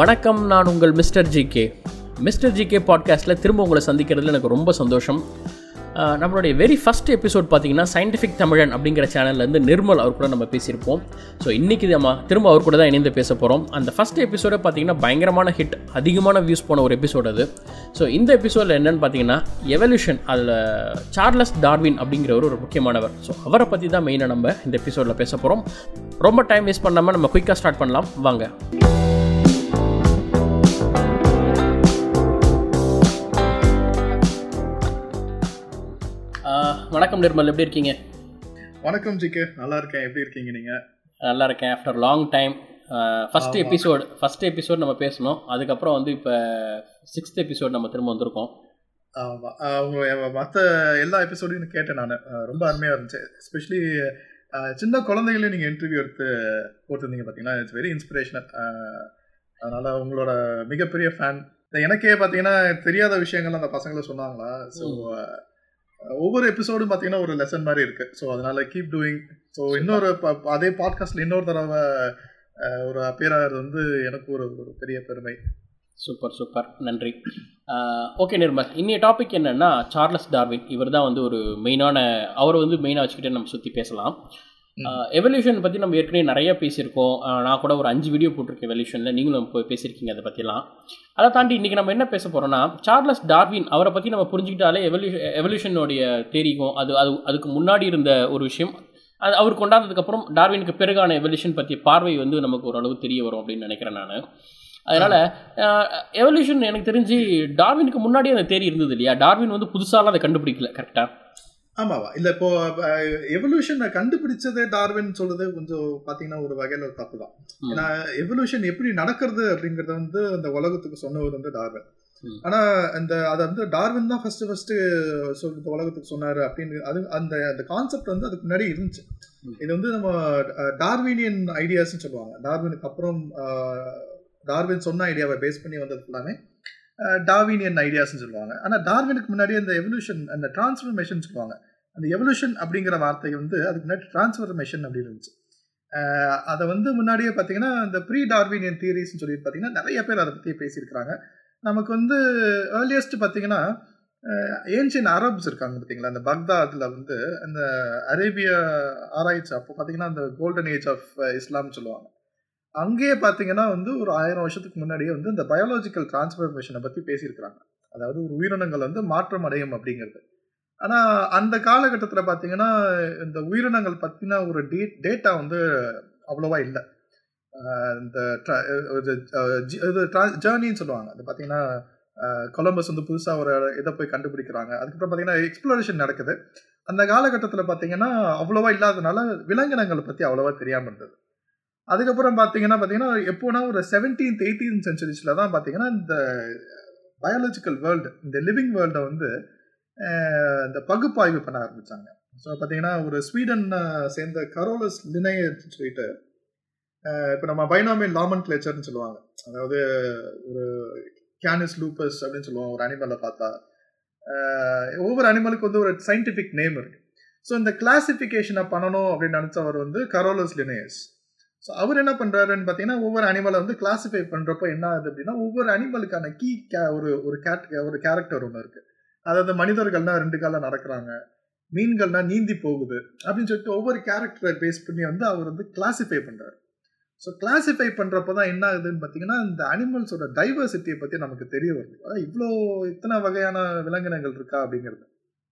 வணக்கம் நான் உங்கள் மிஸ்டர் ஜிகே மிஸ்டர் ஜிகே பாட்காஸ்ட்டில் திரும்ப உங்களை சந்திக்கிறதுல எனக்கு ரொம்ப சந்தோஷம் அஹ், நம்மளுடைய வெரி ஃபஸ்ட் எபிசோட் பார்த்தீங்கன்னா சயின்டிஃபிக் தமிழன் அப்படிங்கிற சேனல்லேருந்து நிர்மல் அவர் கூட நம்ம பேசியிருப்போம் ஸோ இன்றைக்கி நம்ம திரும்ப அவர் கூட தான் இணைந்து பேச போகிறோம் அந்த ஃபஸ்ட் எபிசோடை பார்த்தீங்கன்னா பயங்கரமான ஹிட் அதிகமான வியூஸ் போன ஒரு எபிசோட் அது ஸோ இந்த எபிசோடில் என்னென்னு பார்த்தீங்கன்னா எவல்யூஷன் அதில் சார்லஸ் டார்வின் அப்படிங்கிறவர் ஒரு முக்கியமானவர் ஸோ அவரை பற்றி தான் மெயினாக நம்ம இந்த எபிசோடில் பேச போகிறோம் ரொம்ப டைம் வேஸ்ட் பண்ணாமல் நம்ம குயிக்காக ஸ்டார்ட் பண்ணலாம் வாங்க ஆஹ், வணக்கம் நிர்மல் எப்படி இருக்கீங்க வணக்கம் ஜிகே நல்லா இருக்கேன் எப்படி இருக்கீங்க நீங்க நல்லா இருக்கேன் after long time first episode first episode நம்ம பேசணும் அதுக்கப்புறம் வந்து இப்போ சிக்ஸ்த் எபிசோட் நம்ம திரும்ப வந்திருக்கோம் ஆமா ஆஹ் உங்க மற்ற எல்லா எபிசோடையும் கேட்டேன் நான் ரொம்ப அருமையா இருந்துச்சு எஸ்பெஷலி சின்ன குழந்தைகளையும் நீங்க இன்டர்வியூ எடுத்து போட்டிருந்தீங்க பார்த்தீங்கன்னா இட்ஸ் வெரி இன்ஸ்பிரேஷனல் அதனால உங்களோட மிகப்பெரிய ஃபேன் எனக்கே பார்த்தீங்கன்னா தெரியாத விஷயங்கள் அந்த பசங்களை சொன்னாங்களா ஸோ ஒவ்வொரு எபிசோடும் பார்த்தீங்கன்னா ஒரு லெசன் மாதிரி இருக்கு ஸோ அதனால கீப் டூயிங் ஸோ இன்னொரு ப- ப- அதே பாட்காஸ்ட்ல இன்னொரு தடவை ஆஹ் ஒரு appear ஆகிறது வந்து எனக்கு ஒரு ஒரு பெரிய பெருமை சூப்பர் சூப்பர் நன்றி ஓகே நிர்மல் இன்னைய டாபிக் என்னன்னா சார்லஸ் டார்வின் இவர் தான் வந்து ஒரு மெயினான அவரை வந்து மெயினாக வச்சுக்கிட்டு நம்ம சுற்றி பேசலாம் எவல்யூஷன் பற்றி நம்ம ஏற்கனவே நிறைய பேசியிருக்கோம் ஆஹ் நான் கூட ஒரு அஞ்சு வீடியோ போட்டிருக்கேன் எவல்யூஷனில் நீங்களும் போய் பேசியிருக்கீங்க அதை பற்றிலாம் அதை தாண்டி இன்றைக்கி நம்ம என்ன பேச போகிறோம்னா சார்லஸ் டார்வின் அவரை பற்றி நம்ம புரிஞ்சுக்கிட்டாலே எவல்யூஷன் எவல்யூஷனுடைய தேரிக்கும் அது அது அதுக்கு முன்னாடி இருந்த ஒரு விஷயம் அது அவர் கொண்டாந்ததுக்கப்புறம் டார்வினுக்கு பிறகான எவல்யூஷன் பற்றிய பார்வை வந்து நமக்கு ஓரளவு தெரிய வரும் அப்படின்னு நினைக்கிறேன் நான் அதனால் எவல்யூஷன் எனக்கு தெரிஞ்சு டார்வினுக்கு முன்னாடியே அந்த தேரி இருந்தது இல்லையா டார்வின் வந்து புதுசாலாம் அதை கண்டுபிடிக்கல கரெக்டாக ஆமாவா இல்ல இப்போ எவல்யூஷனை கண்டுபிடிச்சதே டார்வின் சொல்றது கொஞ்சம் பாத்தீங்கன்னா ஒரு வகையில ஒரு தப்பு தான் ம். ஏன்னா எவல்யூஷன் எப்படி நடக்கிறது அப்படிங்கறத வந்து அந்த உலகத்துக்கு சொன்னவர் வந்து டார்வின் ம். ஆனா அந்த அதை வந்து டார்வின் தான் ஃபர்ஸ்ட் ஃபர்ஸ்ட் சொல்றது உலகத்துக்கு சொன்னாரு அப்படின்னு அது அந்த அந்த கான்செப்ட் வந்து அதுக்கு முன்னாடி இருந்துச்சு ம். இது வந்து நம்ம டார்வினியன் ஐடியாஸ்னு சொல்லுவாங்க டார்வினுக்கு அப்புறம் அஹ், டார்வின் சொன்ன ஐடியாவை பேஸ் பண்ணி வந்தது ஃபுல்லாமே டார்வினியன் ஐடியாஸ்னு சொல்லுவாங்க ஆனா டார்வினுக்கு முன்னாடி அந்த எவல்யூஷன் அந்த டிரான்ஸ்ஃபர்மேஷன் சொல்லுவாங்க அந்த எவல்யூஷன் அப்படிங்கிற வார்த்தை வந்து அதுக்கு முன்னாடி டிரான்ஸ்ஃபர்மேஷன் அப்படின்னு இருந்துச்சு அஹ் அதை வந்து முன்னாடியே பார்த்தீங்கன்னா இந்த ப்ரீ டார்வினியன் தியரிஸ்னு சொல்லி பார்த்தீங்கன்னா நிறைய பேர் அதை பற்றி பேசியிருக்கிறாங்க நமக்கு வந்து ஏர்லியஸ்ட் பார்த்தீங்கன்னா ஏன்ஷியன் அரப்ஸ் இருக்காங்க பார்த்தீங்களா அந்த பக்தாத்ல வந்து அந்த அரேபிய ஆராய்ச்சி அப்போ பார்த்தீங்கன்னா அந்த கோல்டன் ஏஜ் ஆஃப் இஸ்லாம் சொல்லுவாங்க அங்கேயே பார்த்தீங்கன்னா வந்து ஒரு ஆயிரம் வருஷத்துக்கு முன்னாடியே வந்து இந்த பயாலஜிக்கல் டிரான்ஸ்ஃபர்மேஷனை பற்றி பேசியிருக்கிறாங்க அதாவது ஒரு உயிரினங்கள் வந்து மாற்றம் அடையும் அப்படிங்கிறது ஆனால் அந்த காலகட்டத்தில் பார்த்தீங்கன்னா இந்த உயிரினங்கள் பற்றின ஒரு டே டேட்டா வந்து அவ்வளோவா இல்லை இந்த tra- இது, அஹ், ஜி- இது ஜேர்னின்னு சொல்லுவாங்க அது பார்த்தீங்கன்னா கொலம்பஸ் வந்து புதுசாக ஒரு இதை போய் கண்டுபிடிக்கிறாங்க அதுக்கப்புறம் பார்த்தீங்கன்னா எக்ஸ்ப்ளோரேஷன் நடக்குது அந்த காலகட்டத்தில் பார்த்தீங்கன்னா அவ்வளோவா இல்லாதனால விலங்கினங்களை பற்றி அவ்வளோவா தெரியாமல் இருந்தது அதுக்கப்புறம் பார்த்தீங்கன்னா பார்த்தீங்கன்னா எப்போனா ஒரு செவன்டீன்த் எயிட்டீன் சென்ச்சுரிஸில் தான் பார்த்தீங்கன்னா இந்த பயாலஜிக்கல் வேர்ல்டு இந்த லிவிங் வேர்ல்டை வந்து அஹ், இந்த பகுப்பாய்வு பண்ண ஆரம்பிச்சாங்க ஸோ பார்த்தீங்கன்னா ஒரு ஸ்வீடன் சேர்ந்த கரோலஸ் லினையர்னு சொல்லிட்டு இப்போ நம்ம பைனாமியல் லாமன் கிளேச்சர்னு சொல்லுவாங்க அதாவது ஒரு கேனிஸ் லூப்பஸ் அப்படின்னு சொல்லுவாங்க ஒரு அனிமலை பார்த்தா அஹ், ஒவ்வொரு அனிமலுக்கு வந்து ஒரு சயின்டிஃபிக் நேம் இருக்கு ஸோ இந்த கிளாசிஃபிகேஷனை பண்ணணும் அப்படின்னு நினச்சவர் வந்து கரோலஸ் லினையஸ் ஸோ அவர் என்ன பண்ணுறாருன்னு பார்த்தீங்கன்னா ஒவ்வொரு அனிமலை வந்து கிளாஸிஃபை பண்ணுறப்போ என்ன ஆகுது அப்படின்னா ஒவ்வொரு அனிமலுக்கான கீ கே ஒரு ஒரு கேட் ஒரு கேரக்டர் ஒன்று இருக்குது அதாவது மனிதர்கள்னா ரெண்டு காலம் நடக்கிறாங்க மீன்கள்னா நீந்தி போகுது அப்படின்னு சொல்லிட்டு ஒவ்வொரு கேரக்டரை பேஸ் பண்ணி வந்து அவர் வந்து கிளாஸிஃபை பண்ணுறாரு ஸோ கிளாஸிஃபை பண்ணுறப்போ தான் என்ன ஆகுதுன்னு பார்த்தீங்கன்னா இந்த அனிமல்ஸோட டைவர்சிட்டியை பற்றி நமக்கு தெரிய வருது அதாவது இவ்வளோ இத்தனை வகையான விலங்கினங்கள் இருக்கா அப்படிங்கிறது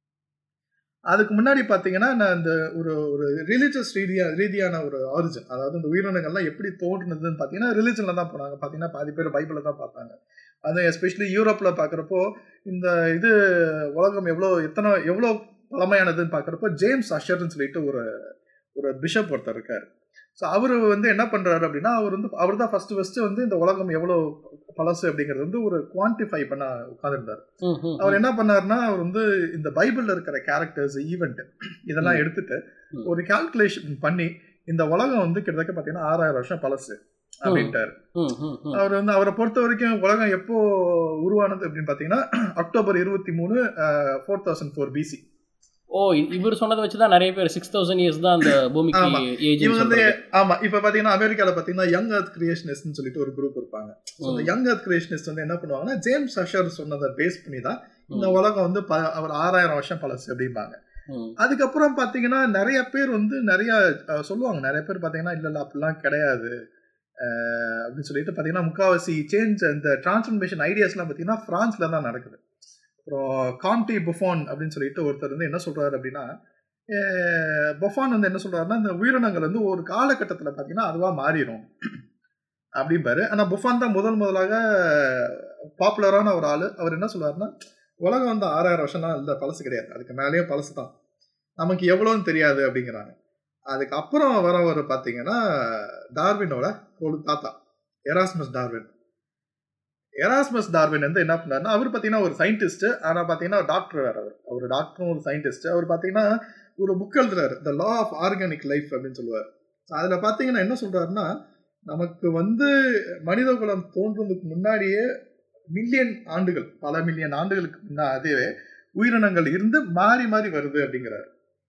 அதுக்கு முன்னாடி பார்த்தீங்கன்னா நான் இந்த ஒரு ஒரு ரிலீஜியஸ் ரீதியா ரீதியான ஒரு ஆரிஜின் அதாவது இந்த உயிரினங்கள்லாம் எப்படி தோன்றுனதுன்னு பார்த்தீங்கன்னா ரிலிஜனில் தான் போனாங்க பார்த்தீங்கன்னா பாதி பேர் பைபிளை தான் பார்த்தாங்க அது எஸ்பெஷலி யூரோப்பில் பார்க்குறப்போ இந்த இது உலகம் எவ்வளோ எத்தனை எவ்வளோ பழமையானதுன்னு பார்க்குறப்போ ஜேம்ஸ் அஷர்னு சொல்லிட்டு ஒரு ஒரு பிஷப் ஒருத்தர் இருக்கார் ஸோ அவர் வந்து என்ன பண்ணுறாரு அப்படின்னா அவர் வந்து அவர் தான் ஃபஸ்ட்டு ஃபஸ்ட்டு வந்து இந்த உலகம் எவ்வளோ பழசு அப்படிங்கிறது வந்து ஒரு குவான்டிஃபை பண்ண உட்காந்துருந்தார் அவர் என்ன பண்ணாருன்னா அவர் வந்து இந்த பைபிள்ல இருக்கிற கேரக்டர்ஸ் ஈவெண்ட் இதெல்லாம் ம். எடுத்துட்டு ம். ஒரு கால்குலேஷன் பண்ணி இந்த உலகம் வந்து கிட்டத்தட்ட பார்த்தீங்கன்னா ஆறாயிரம் வருஷம் பழசு அப்படின்ட்டாரு அவர் வந்து அவரை பொறுத்த வரைக்கும் உலகம் எப்போ உருவானது அப்படின்னு பார்த்தீங்கன்னா அக்டோபர் இருபத்தி மூணு ஃபோர் தௌசண்ட் ஃபோர் பிசி ஓ இ- இவர் சொன்னதை வச்சு தான் நிறைய பேர் சிக்ஸ் தௌசண்ட் இயர்ஸ் தான் அந்த பூமிக்கு ஆமா. ஏஜ் இவங்க வந்து ஆமா இப்ப பாத்தீங்கன்னா அமெரிக்கால பாத்தீங்கன்னா யங் அர்த் கிரியேஷனிஸ்ட்னு சொல்லிட்டு ஒரு குரூப் இருப்பாங்க So, இந்த யங் அர்த் கிரியேஷனிஸ்ட் வந்து என்ன பண்ணுவாங்கன்னா ஜேம்ஸ் அஷர் சொன்னதை பேஸ் பண்ணி தான் இந்த உலகம் வந்து ப- அவர் ஆறாயிரம் வருஷம் பழசு அப்படிம்பாங்க அதுக்கப்புறம் பாத்தீங்கன்னா நிறைய பேர் வந்து நிறைய அஹ், சொல்லுவாங்க நிறைய பேர் பாத்தீங்கன்னா இல்ல இல்ல அப்படிலாம் கிடையாது அஹ், அப்படின்னு சொல்லிட்டு பாத்தீங்கன்னா முக்காவாசி சேஞ்ச் இந்த டிரான்ஸ்ஃபர்மேஷன் ஐடியாஸ்லாம் பாத்தீங்கன்னா பிரான்ஸ்ல தான் நடக்குது அப்புறம் காம்டி புஃபான் அப்படின்னு சொல்லிட்டு ஒருத்தர் வந்து என்ன சொல்றாரு அப்படின்னா அஹ், புஃபான் வந்து என்ன சொல்றாருன்னா இந்த உயிரினங்கள் வந்து ஒரு காலகட்டத்தில் பார்த்தீங்கன்னா அதுவா மாறிடும் அப்படிம்பாரு ஆனா புஃபான் தான் முதல் முதலாக பாப்புலரான ஒரு ஆளு அவர் என்ன சொல்றாருன்னா உலகம் வந்து ஆறாயிரம் வருஷம்லாம் இல்லை பழசு கிடையாது அதுக்கு மேலேயும் பழசு தான் நமக்கு எவ்வளோன்னு தெரியாது அப்படிங்கிறாங்க அதுக்கப்புறம் வரவர் பார்த்தீங்கன்னா டார்வினோட ஒரு தாத்தா எராஸ்மஸ் டார்வின் எராஸ்மஸ் டார்வின் வந்து என்ன பண்ணாருன்னா அவர் பார்த்தீங்கன்னா ஒரு சயின்டிஸ்ட் ஆனால் பார்த்தீங்கன்னா டாக்டர் வேற அவர் அவர் டாக்டரும் ஒரு சயின்டிஸ்ட் அவர் பார்த்தீங்கன்னா ஒரு புக் எழுதுறாரு the law of organic life அப்படின்னு சொல்லுவார் அதில் பார்த்தீங்கன்னா என்ன சொல்றாருன்னா நமக்கு வந்து மனித குலம் தோன்றதுக்கு முன்னாடியே மில்லியன் ஆண்டுகள் பல மில்லியன் ஆண்டுகளுக்கு முன்னாடியே உயிரினங்கள் இருந்து மாறி மாறி வருது அப்படிங்கிறாரு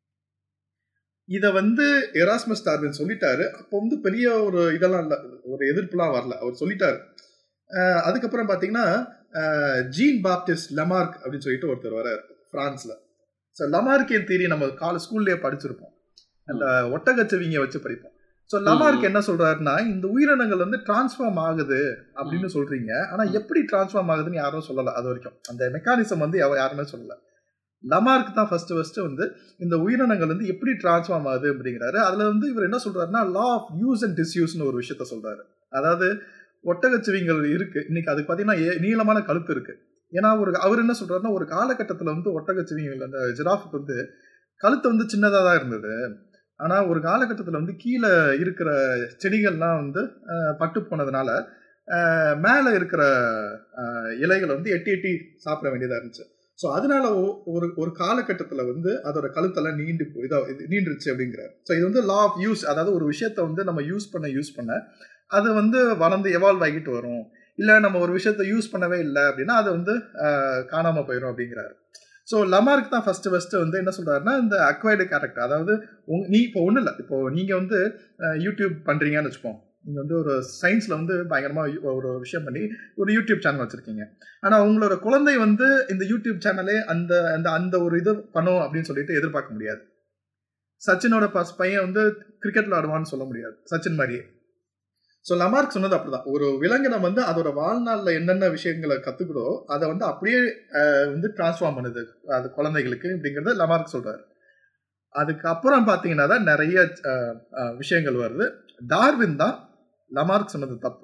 இதை வந்து எராஸ்மஸ் டார்வின் சொல்லிட்டாரு அப்போ வந்து பெரிய ஒரு இதெல்லாம் இல்லை ஒரு எதிர்ப்புலாம் வரல அவர் சொல்லிட்டாரு அஹ் அதுக்கப்புறம் பார்த்தீங்கன்னா அஹ் ஜீன் பாப்டிஸ்ட் லமார்க் அப்படின்னு சொல்லிட்டு ஒருத்தர் வராரு பிரான்ஸ்ல ஸோ லமார்க்கியன் தியரி நம்ம கால ஸ்கூல்லேயே படிச்சிருப்போம் அந்த ஒட்டகச்சவிங்க வச்சு படிப்போம் ஸோ லமார்க் என்ன சொல்றாருன்னா இந்த உயிரினங்கள் வந்து டிரான்ஸ்ஃபார்ம் ஆகுது அப்படின்னு சொல்றீங்க ஆனா எப்படி டிரான்ஸ்ஃபார்ம் ஆகுதுன்னு யாரும் சொல்லல அது வரைக்கும் அந்த மெக்கானிசம் வந்து யாவ- யாருமே சொல்லல லமார்க் தான் ஃபர்ஸ்ட் ஃபர்ஸ்ட் வந்து இந்த உயிரினங்கள் வந்து எப்படி டிரான்ஸ்ஃபார்ம் ஆகுது அப்படிங்கிறாரு அதுல வந்து இவர் என்ன சொல்றாருன்னா லா ஆஃப் யூஸ் அண்ட் டிஸ்யூஸ்னு ஒரு விஷயத்த சொல்றாரு அதாவது ஒட்டகச்சிவிங்கள் இருக்கு இன்னைக்கு அதுக்கு பார்த்தீங்கன்னா ஏ- நீளமான கழுத்து இருக்கு ஏன்னா ஒரு அவர் என்ன சொல்றாருன்னா ஒரு காலகட்டத்தில் வந்து ஒட்டகச்சிவிங்கள் அந்த ஜிராஃபுக்கு வந்து கழுத்து வந்து சின்னதாக தான் இருந்தது ஆனால் ஒரு காலகட்டத்தில் வந்து கீழே இருக்கிற செடிகள்லாம் வந்து அஹ், பட்டு போனதுனால மேலே இருக்கிற அஹ், இலைகளை வந்து எட்டி எட்டி சாப்பிட வேண்டியதாக இருந்துச்சு ஸோ அதனால ஒ- ஒரு ஒரு காலகட்டத்தில் வந்து அதோட கழுத்தெல்லாம் நீண்டு போ- இதா இது நீண்டுருச்சு அப்படிங்கிறார் ஸோ இது வந்து லா ஆஃப் யூஸ் அதாவது ஒரு விஷயத்த வந்து நம்ம யூஸ் பண்ண யூஸ் பண்ண அது வந்து வளர்ந்து எவால்வ் ஆகிட்டு வரும் இல்லை நம்ம ஒரு விஷயத்த யூஸ் பண்ணவே இல்லை அப்படின்னா அது வந்து ஆஹ், காணாம போயிடும் அப்படிங்கிறாரு ஸோ லமார்க் தான் ஃபர்ஸ்ட் ஃபர்ஸ்ட் வந்து என்ன சொல்றாருன்னா இந்த அக்வைர்டு கேரக்டர் அதாவது உங்க நீ இப்போ ஒன்றும் இல்லை இப்போ நீங்க வந்து ஆஹ், யூடியூப் பண்றீங்கன்னு வச்சுப்போம் நீங்க வந்து ஒரு சயின்ஸ்ல வந்து பயங்கரமா யூ- ஒரு விஷயம் பண்ணி ஒரு யூடியூப் சேனல் வச்சிருக்கீங்க ஆனா உங்களோட குழந்தை வந்து இந்த யூடியூப் சேனலே அந்த அந்த அந்த ஒரு இது பண்ணும் அப்படின்னு சொல்லிட்டு எதிர்பார்க்க முடியாது சச்சினோட பஸ் பையன் வந்து கிரிக்கெட் விளாடுவான்னு சொல்ல முடியாது சச்சின் மாதிரியே ஸோ லமார்க் சொன்னது அப்படிதான் ஒரு விலங்கினம் வந்து அதோட வாழ்நாளில் என்னென்ன விஷயங்களை கற்றுக்கிடோ அதை வந்து அப்படியே அஹ், வந்து டிரான்ஸ்ஃபார்ம் பண்ணுது அது குழந்தைகளுக்கு அப்படிங்கிறத லமார்க் சொல்றாரு அதுக்கப்புறம் பார்த்தீங்கன்னா தான் நிறைய அஹ், அஹ், விஷயங்கள் வருது டார்வின் தான் லமார்க் சொன்னது தப்பு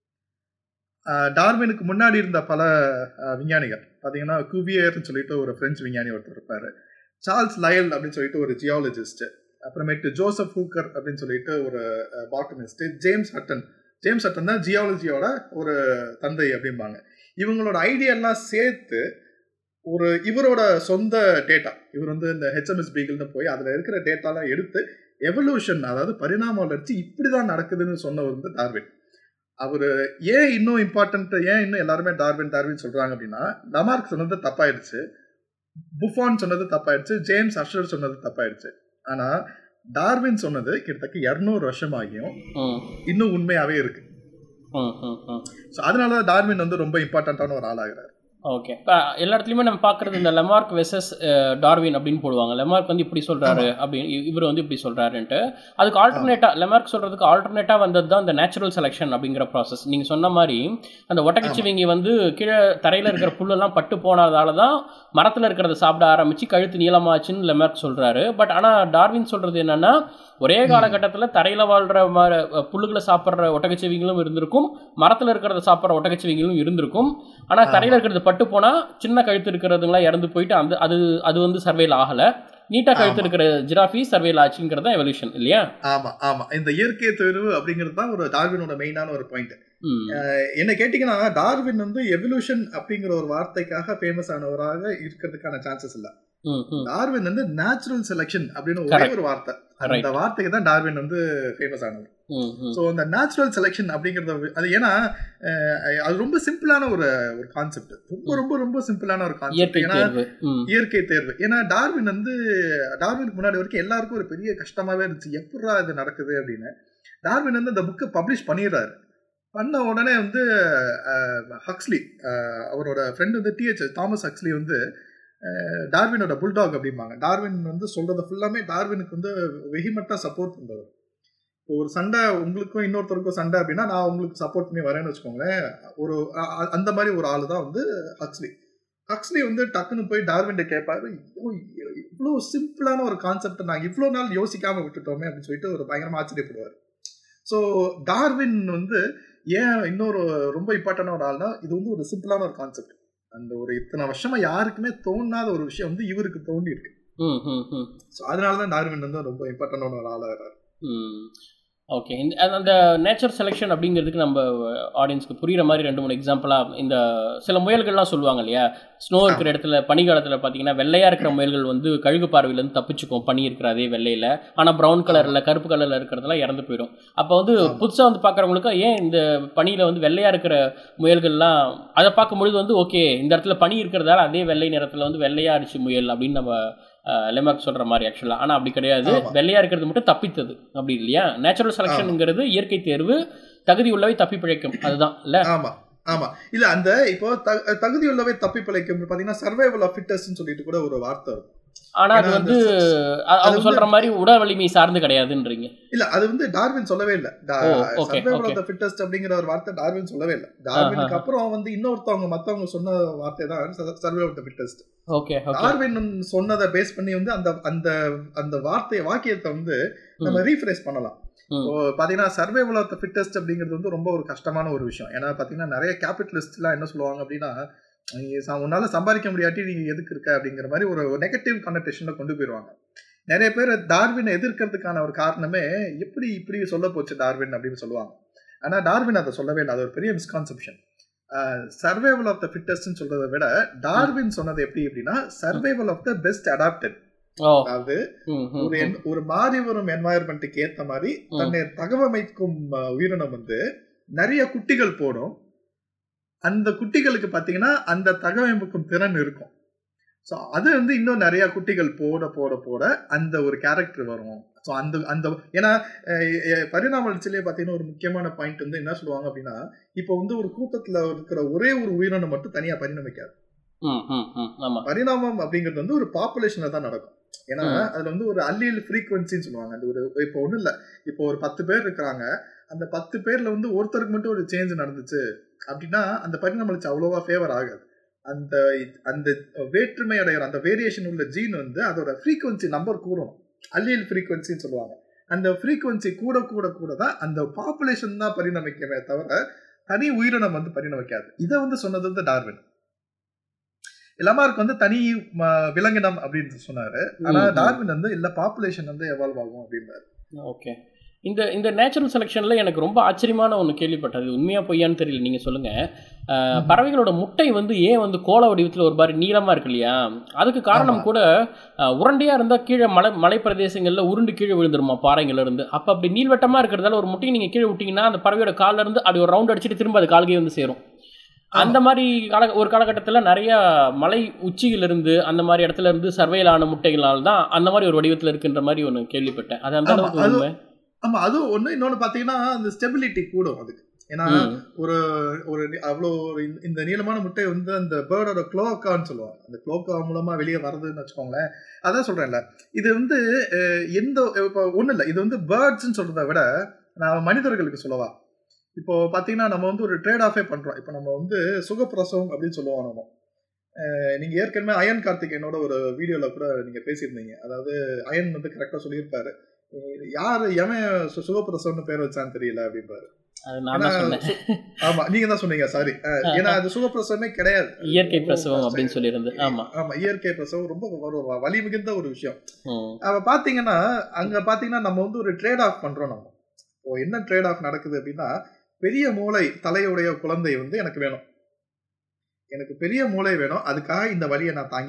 அஹ், டார்வினுக்கு முன்னாடி இருந்த பல அஹ், விஞ்ஞானிகள் பார்த்தீங்கன்னா குவியர்னு சொல்லிட்டு ஒரு பிரெஞ்சு விஞ்ஞானி ஒருத்தர் இருப்பாரு சார்ல்ஸ் லயல் அப்படின்னு சொல்லிட்டு ஒரு ஜியாலஜிஸ்ட் அப்புறமேட்டு ஜோசப் ஹூக்கர் அப்படின்னு சொல்லிட்டு ஒரு botanist James Hutton James Hutton தான் ஜியாலஜியோட ஒரு தந்தை அப்படிம்பாங்க இவங்களோட ஐடியாலாம் சேர்த்து ஒரு இவரோட சொந்த டேட்டா இவர் வந்து இந்த ஹெச்எம்எஸ் பீகிள்னு போய் அதில் இருக்கிற டேட்டாலாம் எடுத்து எவல்யூஷன் அதாவது பரிணாம வளர்ச்சி இப்படி தான் நடக்குதுன்னு சொன்னவர் வந்து டார்வின் அவர் ஏன் இன்னும் இம்பார்ட்டன்ட் ஏன் இன்னும் எல்லாருமே டார்வின் டார்வின் சொல்றாங்க அப்படின்னா லமார்க் சொன்னது தப்பாயிடுச்சு புஃபான் சொன்னது தப்பாயிடுச்சு ஜேம்ஸ் அஷர் சொன்னது தப்பாயிடுச்சு ஆனா டார்வின் சொன்னது கிட்டத்தட்ட இரநூறு வருஷம் ஆகியும் ம் இன்னும் உண்மையாவே இருக்கு ம் ம் ம் ஸோ அதனால தான் டார்வின் வந்து ரொம்ப இம்பார்ட்டன்டான ஒரு ஆளாகிறார் ஓகே இப்போ எல்லா இடத்துலையுமே நம்ம பார்க்குறது இந்த லெமார்க் வெசஸ் டார்வின் அப்படின்னு போடுவாங்க லெமார்க் வந்து இப்படி சொல்கிறாரு அப்படின்னு இ- இவர் வந்து இப்படி சொல்கிறாருன்ட்டு அதுக்கு ஆல்டர்னேட்டாக லெமார்க் சொல்கிறதுக்கு ஆல்டர்னேட்டாக வந்தது தான் இந்த நேச்சுரல் செலெக்ஷன் அப்படிங்கிற ப்ராசஸ் நீங்கள் சொன்ன மாதிரி அந்த ஒட்டகச்சிவிங்கி வந்து கீழே தரையில் இருக்கிற புல்லெல்லாம் பட்டு போனதால தான் மரத்தில் இருக்கிறத சாப்பிட ஆரம்பித்து கழுத்து நீளமாச்சுன்னு லெமார்க் சொல்கிறாரு பட் ஆனால் டார்வின் சொல்கிறது என்னன்னா ஒரே காலகட்டத்தில் தரையில் வாழ்கிற மாதிரி புல்லுகளை சாப்பிட்ற ஒட்டகச்சிவிங்களும் இருந்திருக்கும் மரத்தில் இருக்கிறத சாப்பிட்ற ஒட்டகச்சிவிங்களும் இருந்திருக்கும் ஆனால் தரையில் இருக்கிறது பட்டு போனால் சின்ன கழுத்து இருக்கிறதுங்களாம் இறந்து போயிட்டு அந்த அது அது வந்து சர்வேல ஆகலை நீட்டாக கழுத்து ஆமா. இருக்கிற ஜிராஃபி சர்வேல ஆச்சுங்கிறது தான் எவல்யூஷன் இல்லையா ஆமா ஆமா இந்த இயற்கை தேர்வு அப்படிங்கிறது தான் ஒரு டார்வினோட மெயினான ஒரு பாயிண்ட் ம் என்ன கேட்டிங்கன்னா டார்வின் வந்து எவல்யூஷன் அப்படிங்கிற ஒரு வார்த்தைக்காக ஃபேமஸ் ஆனவராக இருக்கிறதுக்கான சான்சஸ் இல்லை ம் ம் டார்வின் வந்து நேச்சுரல் செலெக்ஷன் அப்படின்னு ஒரே Correct. ஒரு வார்த்தை Right. அந்த வார்த்தைக்கு தான் டார்வின் வந்து ஃபேமஸ் ஆனது ம் ம் ஸோ அந்த நேச்சுரல் செலெக்ஷன் அப்படிங்கறத வி- அது ஏன்னா அஹ், அது ரொம்ப சிம்பிளான ஒரு ஒரு கான்செப்ட் ரொம்ப ரொம்ப ரொம்ப சிம்பிளான ஒரு கான்செப்ட் இயற்கை ஏன்னா தேர்வு ம் இயற்கை தேர்வு ஏன்னா டார்வின் வந்து டார்வினுக்கு முன்னாடி வரைக்கும் எல்லாருக்கும் ஒரு பெரிய கஷ்டமாவே இருந்துச்சு எப்படா இது நடக்குது அப்படின்னு டார்வின் வந்து அந்த புக்கை பப்ளிஷ் பண்ணிடுறாரு பண்ண உடனே வந்து அஹ், ஹக்ஸ்லி அஹ், அவரோட ஃப்ரெண்ட் வந்து டிஹெச் தாமஸ் ஹக்ஸ்லி வந்து அஹ், டார்வினோட புல்டாக் அப்படிம்பாங்க டார்வின் வந்து சொல்றத ஃபுல்லாமே டார்வினுக்கு வந்து வெஹிமட்டா சப்போர்ட் பண்றவர் இப்போ ஒரு சண்டை உங்களுக்கும் இன்னொருத்தருக்கும் சண்டை அப்படின்னா நான் உங்களுக்கு சப்போர்ட் பண்ணி வரேன்னு வச்சுக்கோங்களேன் ஒரு அ- அ- அந்த மாதிரி ஒரு ஆளு தான் வந்து ஹக்ஸ்லி ஹக்ஸ்லி வந்து டக்குன்னு போய் டார்வின்ட்ட கேட்பாரு "ஐயோ, இவ்வளோ சிம்பிளான ஒரு கான்செப்ட் நாங்கள் இவ்வளோ நாள் யோசிக்காம விட்டுட்டோமே அப்படின்னு சொல்லிட்டு ஒரு பயங்கரமா ஆச்சரியப்படுவார் ஸோ டார்வின் வந்து ஏன் இன்னொரு ரொம்ப இம்பார்ட்டன்டான ஒரு ஆள்னா இது வந்து ஒரு சிம்பிளான ஒரு கான்செப்ட் அந்த ஒரு இத்தனை வருஷமா யாருக்குமே தோணாத ஒரு விஷயம் வந்து இவருக்கு தோண்டி இருக்கு ம் ம் ம் ஸோ அதனால தான் டார்வின் வந்து ரொம்ப இம்பார்ட்டன்டான ஒரு ஆளாக ஓகே இந்த அந்த- அந்த நேச்சர் செலெக்ஷன் அப்படிங்கிறதுக்கு நம்ம ஆடியன்ஸ்க்கு புரியுற மாதிரி ரெண்டு மூணு எக்ஸாம்பிளாக இந்த சில முயல்கள்லாம் சொல்லுவாங்க இல்லையா ஸ்னோ இருக்கிற இடத்துல பனிக்காலத்தில் பார்த்தீங்கன்னா வெள்ளையாக இருக்கிற முயல்கள் வந்து கழுகு பார்வையிலேருந்து தப்பிச்சுக்கும் பனி இருக்கிற அதே வெள்ளையில் ஆனால் ப்ரௌன் கலரில் கருப்பு கலரில் இருக்கிறதெல்லாம் இறந்து போயிடும் அப்போ வந்து ஆமா. புதுசாக வந்து பார்க்குறவங்களுக்கு ஏன் இந்த பனியில் வந்து வெள்ளையாக இருக்கிற முயல்கள்லாம் அதை பார்க்கும்பொழுது வந்து ஓகே இந்த இடத்துல பனி இருக்கிறதால அதே வெள்ளை நிறத்தில் வந்து வெள்ளையா அடிச்சு முயல் அப்படின்னு நம்ம லெமாக் சொல்கிற மாதிரி ஆக்சுவலாக ஆனால் அப்படி கிடையாது ஆமா. வெள்ளையா இருக்கிறது மட்டும் தப்பித்தது அப்படி இல்லையா நேச்சுரல் செலெக்ஷனுங்கிறது இயற்கை தேர்வு தகுதி உள்ளவை தப்பி பிழைக்கும் அதுதான் இல்ல ஆமா ஆமா இல்ல அந்த இப்போ த- தகுதி உள்ளவை தப்பி பிழைக்கும் பாத்தீங்கன்னா சர்வைவல் ஆஃப் ஃபிட்டஸ்ட்னு சொல்லிட்டு கூட ஒரு வார்த்தை இருக்கும் ஆனா அது ஏன்னா அந்த வந்து அ- அவங்க வந்து- சொல்ற மாதிரி உடல் வலிமை சார்ந்து கிடையாதுன்றீங்க இல்ல அது வந்து டார்வின் சொல்லவே இல்ல oh, okay, survival okay. Of the fittest அப்படிங்கிற ஒரு வார்த்தை டார்வின் சொல்லவே இல்ல டார்வினுக்கு ஆஹா. அப்புறம் வந்து இன்னொருத்தவங்க மத்தவங்க சொன்ன வார்த்தை தான் survival of the fittest okay okay Darwin சொன்னதை பேஸ் பண்ணி வந்து அந்த அந்த அந்த வார்த்தை வாக்கியத்தை வந்து நம்ம ரீஃப்ரேஸ் பண்ணலாம் ம். இப்போ பாத்தீங்கன்னா சர்வைவல் ஆஃப் த ஃபிட்டஸ்ட் அப்படிங்கிறது வந்து ரொம்ப ஒரு கஷ்டமான ஒரு விஷயம் ஏன்னா பாத்தீங்கன்னா நிறைய கேபிட்டலிஸ்ட்லாம் என்ன சொல்லுவாங்க அப்படின்னா நீ ச- உன்னால சம்பாதிக்க முடியாட்டி நீ எதுக்கு இருக்க அப்படிங்கிற மாதிரி ஒரு நெகட்டிவ் கனெக்டேஷன்ல கொண்டு போயிடுவாங்க நிறைய பேர் டார்வினை எதிர்க்கிறதுக்கான ஒரு காரணமே எப்படி இப்படி சொல்ல போச்சு டார்வின் அப்படின்னு சொல்லுவாங்க ஆனா டார்வின் அதை சொல்லவே இல்லை அது ஒரு பெரிய மிஸ்கான்செப்ஷன் சர்வைவல் ஆஃப் த ஃபிட்டஸ்ட்னு சொல்றதை விட டார்வின் சொன்னது எப்படி அப்படின்னா survival of the best adapted oh அதாவது ம், ம், ஒரு ம். en- ஒரு மாறி வரும் என்வாயர்மெண்ட்டுக்கு ஏத்த மாதிரி ம். தன்னை தகவமைக்கும் அஹ், உயிரினம் வந்து நிறைய குட்டிகள் போடும் அந்த குட்டிகளுக்கு பாத்தீங்கன்னா அந்த தகவமைக்கும் திறன் இருக்கும் ஸோ அது வந்து இன்னும் நிறைய குட்டிகள் போட போட போட அந்த ஒரு கேரக்டர் வரும் ஸோ அந்த அந்த ஏன்னா அஹ், அஹ், பரிணாம வளர்ச்சியிலே பார்த்தீங்கன்னா ஒரு முக்கியமான பாயிண்ட் வந்து என்ன சொல்லுவாங்க அப்படின்னா இப்போ வந்து ஒரு கூட்டத்தில் இருக்கிற ஒரே ஒரு உயிரினம் மட்டும் தனியாக பரிணமிக்காது ம், ம், ம். ஆமா பரிணாமம் அப்படிங்கிறது வந்து ஒரு பாப்புலேஷன்ல தான் நடக்கும் ஏன்னா ம். அதுல வந்து ஒரு அல்லியல் ஃப்ரீக்வன்சின்னு சொல்லுவாங்க அது ஒரு இப்போ ஒண்ணும் இல்ல இப்போ ஒரு பத்து பேர் இருக்கிறாங்க அந்த பத்து பேர்ல வந்து ஒருத்தருக்கு மட்டும் ஒரு சேஞ்ச் நடந்துச்சு அப்படின்னா அந்த பரிணாம வளர்ச்சி அவ்வளோவா ஃபேவர் ஆகாது அந்த அந்த வேற்றுமை அடைகிற அந்த வேரியேஷன் உள்ள ஜீன் வந்து அதோட ஃப்ரீக்வன்சி நம்பர் கூடும் அல்லியல் ஃப்ரீக்வன்சின்னு சொல்லுவாங்க அந்த ஃப்ரீக்வன்சி கூட கூட கூட தான் அந்த பாப்புலேஷன் தான் பரிணமிக்கவே தவிர தனி உயிரினம் வந்து பரிணமிக்காது இதை வந்து சொன்னது வந்து டார்வின் லமார்க் வந்து தனி ம- விலங்கினம் அப்படின்னு சொன்னாரு ஆனா ம், ம். டார்வின் வந்து இல்ல பாப்புலேஷன் வந்து எவால்வ் ஆகும் அப்படின்னாரு ஓகே இந்த இந்த நேச்சுரல் செலெக்ஷனில் எனக்கு ரொம்ப ஆச்சரியமான ஒன்று கேள்விப்பட்டது உண்மையாக பொய்யான்னு தெரியல நீங்கள் சொல்லுங்கள் ம். பறவைகளோட முட்டை வந்து ஏன் வந்து கோல வடிவத்தில் ஒரு மாதிரி நீளமாக இருக்கு இல்லையா அதுக்கு காரணம் ஆமா. கூட உருண்டையாக இருந்தால் கீழே மலை மலை பிரதேசங்களில் உருண்டு கீழே விழுந்துருமா பாறைங்கள்ல இருந்து அப்போ அப்படி நீள்வட்டமாக இருக்கிறதால ஒரு முட்டையை நீங்கள் கீழே விட்டீங்கன்னா அந்த பறவையோட கால்ல இருந்து அப்படி ஒரு ரவுண்ட் அடிச்சுட்டு திரும்ப அது கால்கே வந்து சேரும் ஆமா. அந்த மாதிரி கால ஒரு காலகட்டத்தில் நிறைய மலை உச்சியிலிருந்து அந்த மாதிரி இடத்துல இருந்து சர்வேல் ஆன முட்டைகளால் தான் அந்த மாதிரி ஒரு வடிவத்தில் இருக்குன்ற மாதிரி ஒன்று கேள்விப்பட்டேன் அது அந்த ஆமா, அளவுக்கு அது- உண்மை ஆமா அது ஒண்ணு இன்னொன்னு பாத்தீங்கன்னா அந்த ஸ்டெபிலிட்டி கூடும் அதுக்கு ஏன்னா ம். ஒரு ஒரு நி- அவ்வளோ ஒரு இந்த- இந்த நீளமான முட்டை வந்து அந்த பேர்டோட குளோக்கான்னு சொல்லுவாங்க அந்த குளோக்கா மூலமா வெளியே வருதுன்னு வச்சுக்கோங்களேன் அதான் சொல்றேன்ல இது வந்து அஹ், எந்த இப்போ ஒன்றும் இல்லை இது வந்து பேர்ட்ஸ்ன்னு சொல்றதை விட நான் மனிதர்களுக்கு சொல்லவா இப்போ பார்த்தீங்கன்னா நம்ம வந்து ஒரு ட்ரேட் ஆஃபே பண்றோம் இப்போ நம்ம வந்து சுகப்பிரசவம் அப்படின்னு சொல்லுவோம் நம்ம அஹ், நீங்க ஏற்கனவே அயன் கார்த்திகேயனோட ஒரு வீடியோல கூட நீங்க பேசியிருந்தீங்க அதாவது அயன் வந்து கரெக்டா சொல்லியிருப்பாரு அஹ், யாரு எவன் சு- சுகப்பிரசவம்னு பேர் வச்சான்னு தெரியல அப்படின்பாரு அது நான் தான் ஏன்னா, சொன்னேன் சு- ஆமா நீங்க தான் சொன்னீங்க சாரி ஏன்னா அது சுகப்பிரசவமே கிடையாது இயற்கை ரொம்ப பிரசவம் கஷ்டம். அப்படின்னு சொல்லியிருந்து ஆமா ஆமா இயற்கை பிரசவம் ரொம்ப ஒரு வ- வலி மிகுந்த ஒரு விஷயம் ம். அவ பாத்தீங்கன்னா அங்க பாத்தீங்கன்னா நம்ம வந்து ஒரு ட்ரேட் ஆஃப் பண்றோம் நம்ம இப்போ என்ன ட்ரேட் ஆஃப் நடக்குது அப்படின்னா பெரிய மூளை தலையுடைய குழந்தை வந்து எனக்கு வேணும் எனக்கு பெரிய மூளை வேணும் அதுக்காக இந்த வலியை நான் தாங்கிக்கிறேன்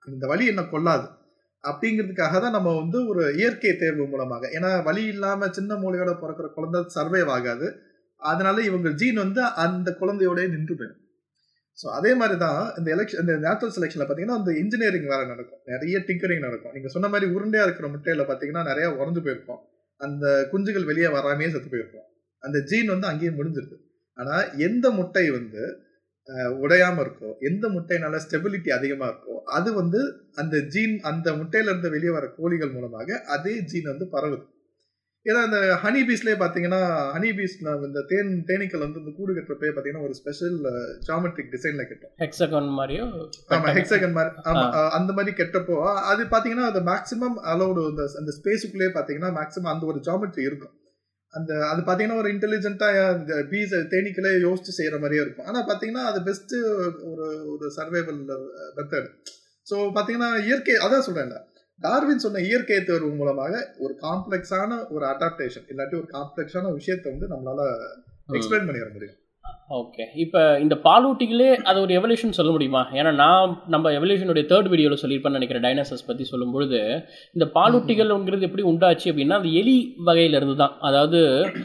இந்த வலி என்ன கொள்ளாது அப்படிங்கிறதுக்காக தான் நம்ம வந்து ஒரு இயற்கை தேர்வு மூலமாக ஏன்னா வலி இல்லாம சின்ன மூளையோட பிறக்கிற குழந்தை சர்வைவ் ஆகாது அதனால இவங்க ஜீன் வந்து அந்த குழந்தையோடய நின்று போயிடும் ஸோ அதே மாதிரி தான் இந்த எலெக்ஷன் இந்த நேச்சுரல் செலெக்ஷனில் பார்த்தீங்கன்னா இந்த இன்ஜினியரிங் வேலை நடக்கும் நிறைய டிங்கரிங் நடக்கும் நீங்கள் சொன்ன மாதிரி உருண்டையாக இருக்கிற முட்டையில் பார்த்தீங்கன்னா நிறைய உறஞ்சு போயிருக்கும் அந்த குஞ்சுகள் வெளியே வராமே செத்து போயிருக்கும் அந்த ஜீன் வந்து அங்கேயே முடிஞ்சிருது ஆனால் எந்த முட்டை வந்து அஹ், உடையாம இருக்கோ எந்த முட்டைனால ஸ்டெபிலிட்டி அதிகமாக இருக்கோ அது வந்து அந்த ஜீன் அந்த முட்டையில இருந்து வெளியே வர கோழிகள் மூலமாக அதே ஜீன் வந்து பரவுது ஏன்னா இந்த ஹனி பீஸ்லேயே பார்த்தீங்கன்னா ஹனி பீஸ்ல இந்த தேன் தேனீக்கள் வந்து இந்த கூடு கட்டுறப்பே பார்த்தீங்கன்னா ஒரு ஸ்பெஷல் ஜாமெட்ரிக் டிசைன்ல கட்டும் ஹெக்ஸகன் மாதிரியோ ஆமா ஹெக்ஸகன் மாதிரி ஆமா அஹ் அந்த மாதிரி கெட்டப்போ அ- அது பாத்தீங்கன்னா அது மேக்ஸிமம் அலௌடு அந்த அந்த ஸ்பேஸுக்குள்ளேயே பாத்தீங்கன்னா மேக்ஸிமம் அந்த ஒரு ஜாமெட்ரி இருக்கும் அந்த அது பாத்தீங்கன்னா ஒரு இன்டெலிஜென்ட்டா பீஸ் தேனீக்களே யோசிச்சு செய்யற மாதிரியே இருக்கும் ஆனா பாத்தீங்கன்னா அது பெஸ்ட் ஒரு ஒரு சர்வைவல் மெத்தட் ஸோ பாத்தீங்கன்னா இயற்கை அதான் சொல்றேன்ல டார்வின் சொன்ன இயற்கை தேர்வு மூலமாக ஒரு காம்ப்ளெக்ஸான ஒரு அடாப்டேஷன் இல்லாட்டி ஒரு காம்ப்ளெக்ஸான விஷயத்தை வந்து நம்மளால எக்ஸ்பிளைன் பண்ணி வர முடியும் ஓகே இப்போ இந்த பாலூட்டிகளே அது ஒரு எவல்யூஷன் சொல்ல முடியுமா ஏன்னா நான் நம்ம எவல்யூஷனுடைய தேர்ட் வீடியோவில் சொல்லியிருப்பேன்னு நினைக்கிறேன் டைனோசர்ஸ் பற்றி சொல்லும்பொழுது இந்த பாலூட்டிகள்ங்கிறது எப்படி உண்டாச்சு அப்படின்னா அந்த எலி வகையிலிருந்து தான் அதாவது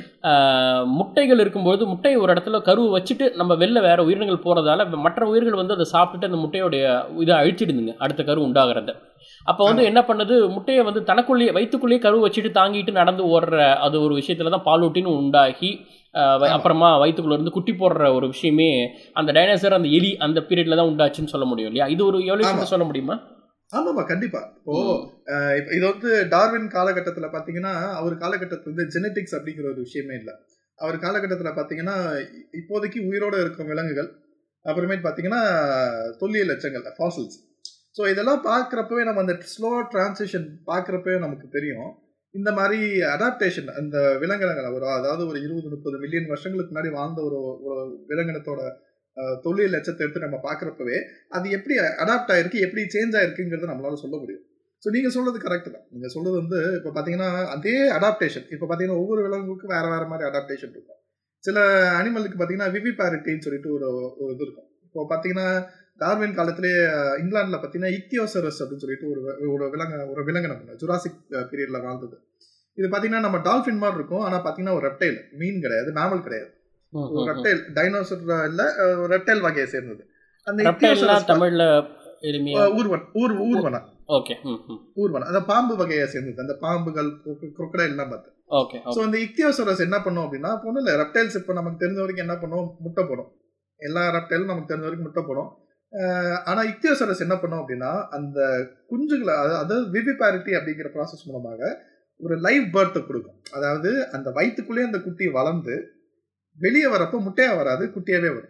ஆஹ், முட்டைகள் இருக்கும்பொழுது முட்டையை ஒரு இடத்துல கருவை வச்சுட்டு நம்ம வெளில வேற உயிரினங்கள் போகிறதால மற்ற உயிர்கள் வந்து அதை சாப்பிட்டுட்டு அந்த முட்டையோடைய இதை அழிச்சிடுதுங்க அடுத்த கரு உண்டாகிறத அப்போ வந்து என்ன பண்ணுது முட்டையை வந்து தனக்குள்ளேயே வயிற்றுக்குள்ளேயே கரு வச்சுட்டு தாங்கிட்டு நடந்து ஓடுற அது ஒரு விஷயத்துல தான் பாலூட்டின்னு உண்டாகி ஆஹ் வ- ஆமா. அப்புறமா வயிற்றுக்குள்ள இருந்து குட்டி போடுற ஒரு விஷயமே அந்த டைனோசர் அந்த எலி அந்த பீரியட்ல தான் உண்டாச்சுன்னு சொல்ல முடியும் இல்லையா இது ஒரு ஆமா. எவல்யூஷன் சொல்ல முடியுமா ஆமாமா கண்டிப்பா இப்போ அஹ் இப்ப இது வந்து டார்வின் காலகட்டத்துல பாத்தீங்கன்னா அவர் காலகட்டத்துல வந்து ஜெனட்டிக்ஸ் அப்படிங்கிற ஒரு விஷயமே இல்ல அவர் காலகட்டத்துல பாத்தீங்கன்னா இ- இப்போதைக்கு உயிரோட இருக்கும் விலங்குகள் அப்புறமேட்டு பாத்தீங்கன்னா தொல்லியல் எச்சங்கள் ஃபாசில்ஸ் ஸோ இதெல்லாம் பார்க்குறப்பவே நம்ம அந்த ஸ்லோ டிரான்சிஷன் பார்க்குறப்பவே நமக்கு தெரியும் இந்த மாதிரி அடாப்டேஷன் அந்த விலங்கினங்கள் ஒரு அதாவது ஒரு இருபது முப்பது மில்லியன் வருஷங்களுக்கு முன்னாடி வாழ்ந்த ஒரு ஒரு விலங்கினத்தோட அஹ், தொல்லியல் எச்சத்தை எடுத்து நம்ம பார்க்குறப்பவே அது எப்படி அடாப்ட் ஆயிருக்கு எப்படி சேஞ்ச் ஆயிருக்குங்கிறத நம்மளால சொல்ல முடியும் ஸோ நீங்க சொல்றது கரெக்ட் தான் நீங்க சொல்றது வந்து இப்போ பாத்தீங்கன்னா அதே அடாப்டேஷன் இப்போ பாத்தீங்கன்னா ஒவ்வொரு விலங்குக்கும் வேற வேற மாதிரி அடாப்டேஷன் இருக்கும் சில அனிமலுக்கு பாத்தீங்கன்னா விவிபாரிட்டின்னு சொல்லிட்டு ஒரு ஒரு இது இருக்கும் இப்போ பாத்தீங்கன்னா டார்வின் காலத்திலேயே அஹ், இங்கிலாந்துல பாத்தீங்கன்னா இக்தியோசரஸ் அப்படின்னு சொல்லிட்டு ஒரு வி- ஒரு விலங்கு ஒரு விலங்கினம் ஜுராசிக் பீரியட்ல வாழ்ந்தது இது பாத்தீங்கன்னா நம்ம டால்ஃபின் மாதிரி இருக்கும் ஆனா பாத்தீங்கன்னா ஒரு ரெப்டைல் மீன் கிடையாது மேமல் கிடையாது ம், ஒரு ம், ம். ரெப்டைல் டைனோசர் இல்ல ரெப்டைல் வகையை சேர்ந்தது அந்த ரெப்டைல்லாம் இக்தியோசரஸ் தமிழ்ல எளிமையா ஊர்வன் ஊர் ஊர்வன ஓகே ம் ம் ஊர்வன அந்த பாம்பு வகையை சேர்ந்தது அந்த பாம்புகள் crocodile எல்லாம் பார்த்து ஓகே ஸோ அந்த இக்தியோசரஸ் என்ன பண்ணும் அப்படின்னா இப்போ ஒன்றும் இல்லை ரெப்டைல்ஸ் இப்போ நமக்கு தெரிஞ்ச வரைக்கும் என்ன பண்ணும் முட்டை போடும் எல்லா ரெப்டைலும் நமக்கு தெரிஞ்ச வரைக்கும் முட்டை போடும் அஹ் ஆனா இக்தியோசரஸ் என்ன பண்ணும் அப்படின்னா அந்த குஞ்சுகளை அதாவது- அதாவது விவிபாரிட்டி அப்படிங்கிற ப்ராசஸ் மூலமாக ஒரு லைவ் பர்த்தை கொடுக்கும் அதாவது அந்த வயிற்றுக்குள்ளேயே அந்த குட்டி வளர்ந்து வெளியே வரப்போ முட்டையா வராது குட்டியாவே வரும்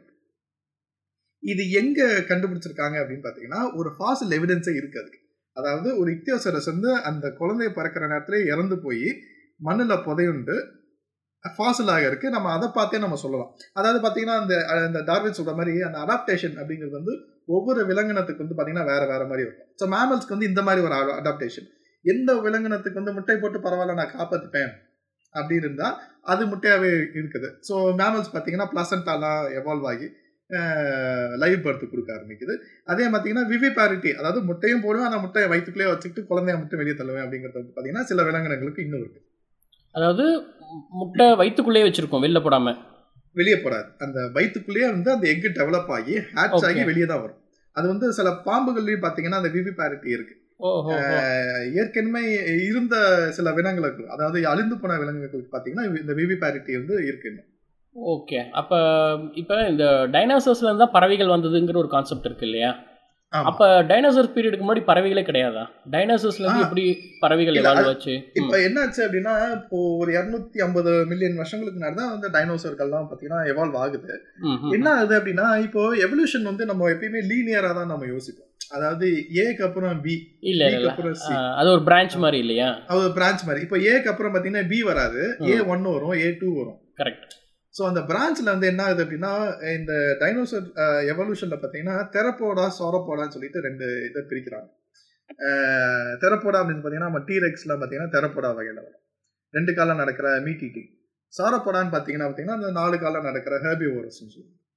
இது எங்க கண்டுபிடிச்சிருக்காங்க அப்படின்னு பாத்தீங்கன்னா ஒரு ஃபாசில் எவிடன்ஸே இருக்கு அதுக்கு அதாவது ஒரு இக்தியோசரஸ் வந்து அந்த குழந்தைய பிறக்கிற நேரத்துல இறந்து போய் மண்ணில் புதையுண்டு ஃபாசிலாக இருக்கு நம்ம அதை பார்த்தே நம்ம சொல்லலாம் அதாவது பார்த்தீங்கன்னா அந்த அந்த டார்வின் சொல்ற மாதிரி அந்த அடாப்டேஷன் அப்படிங்கிறது வந்து ஒவ்வொரு விலங்கினத்துக்கு வந்து பார்த்தீங்கன்னா வேற வேற மாதிரி இருக்கும் ஸோ மேமல்ஸ்க்கு வந்து இந்த மாதிரி ஒரு அடாப்டேஷன் எந்த விலங்கினத்துக்கு வந்து முட்டை போட்டு பரவாயில்ல நான் காப்பாற்றிப்பேன் அப்படி இருந்தா அது முட்டையாவே இருக்குது ஸோ மேமல்ஸ் பார்த்தீங்கன்னா பிளசண்டாலாம் எவால்வ் ஆகி லைவ் பர்த் கொடுக்க ஆரம்பிக்குது அதே பார்த்தீங்கன்னா விவிபாரிட்டி அதாவது முட்டையும் போடுவேன் ஆனால் முட்டையை வயிற்றுக்குள்ளே வச்சுக்கிட்டு குழந்தைய மட்டும் வெளியே தள்ளுவேன் அப்படிங்கிறது வந்து பார்த்தீங்கன்னா சில விலங்கினங்களுக்கு இன்னும் இருக்கு அதாவது முட்டை வயிற்றுக்குள்ளேயே வச்சிருக்கோம் வெளில போடாம வெளியே போடாது அந்த வயிற்றுக்குள்ளேயே வந்து அந்த எக் டெவலப் ஆகி ஹேட்ச் ஆகி Okay. வெளியே தான் வரும் அது வந்து சில பாம்புகள்லயும் பாத்தீங்கன்னா அந்த விவிபாரிட்டி இருக்கு ஓஹோ அஹ் ஏற்கனவே இருந்த சில விலங்குகளுக்கு அதாவது அழிந்து போன விலங்குகளுக்கு பாத்தீங்கன்னா இந்த விவிபாரிட்டி வந்து இருக்கு இன்னும். ஓகே அப்போ இப்போ இந்த டைனோசர்ஸ்ல இருந்தா பறவைகள் வந்ததுங்கிற ஒரு கான்செப்ட் இருக்கு இல்லையா ஆமா. அப்ப டைனோசர் பீரியடுக்கு முன்னாடி பறவைகளே கிடையாதா டைனோசர்ஸ்ல இருந்து ஆ. எப்படி பறவைகள் இல்ல, எவால்வ் ஆச்சு இப்ப என்னாச்சு அப்படின்னா இப்போ ஒரு இருநூத்தி ஐம்பது மில்லியன் வருஷங்களுக்கு முன்னாடி தான் வந்து டைனோசர்கள்லாம் பாத்தீங்கன்னா எவால்வ் ஆகுது ம், ம், என்ன ஆகுது அப்படின்னா இப்போ எவல்யூஷன் வந்து நம்ம எப்பயுமே லீனியரா தான் நம்ம யோசிப்போம் அதாவது ஏக்கு அப்புறம் பி இல்ல இல்ல பிக்கு இல்ல அப்புறம் சி ஆ, அது ஒரு பிரான்ச் மாதிரி இல்லையா அது பிரான்ச் மாதிரி இப்போ ஏக்கு அப்புறம் பாத்தீங்கன்னா பி வராது ஏ ஒன் வரும் ஏ டூ வரும் கரெக்ட் ஸோ அந்த பிரான்ச்ல வந்து என்ன ஆகுது அப்படின்னா இந்த டைனோசர் எவல்யூஷன்ல பார்த்தீங்கன்னா தெரப்போடா சொரப்போடான்னு சொல்லிட்டு ரெண்டு இதை பிரிக்கிறாங்க தெரப்போடா அப்படின்னு பார்த்தீங்கன்னா நம்ம டீரெக்ஸ்ல பார்த்தீங்கன்னா தெரப்போடா வகையில் வரும் ரெண்டு காலம் நடக்கிற மீட் ஈட்டிங் சாரப்போடான்னு பார்த்தீங்கன்னா பார்த்தீங்கன்னா அந்த நாலு காலம் நடக்கிற ஹேர்பிவோரஸ்ன்னு சொல்லுவாங்க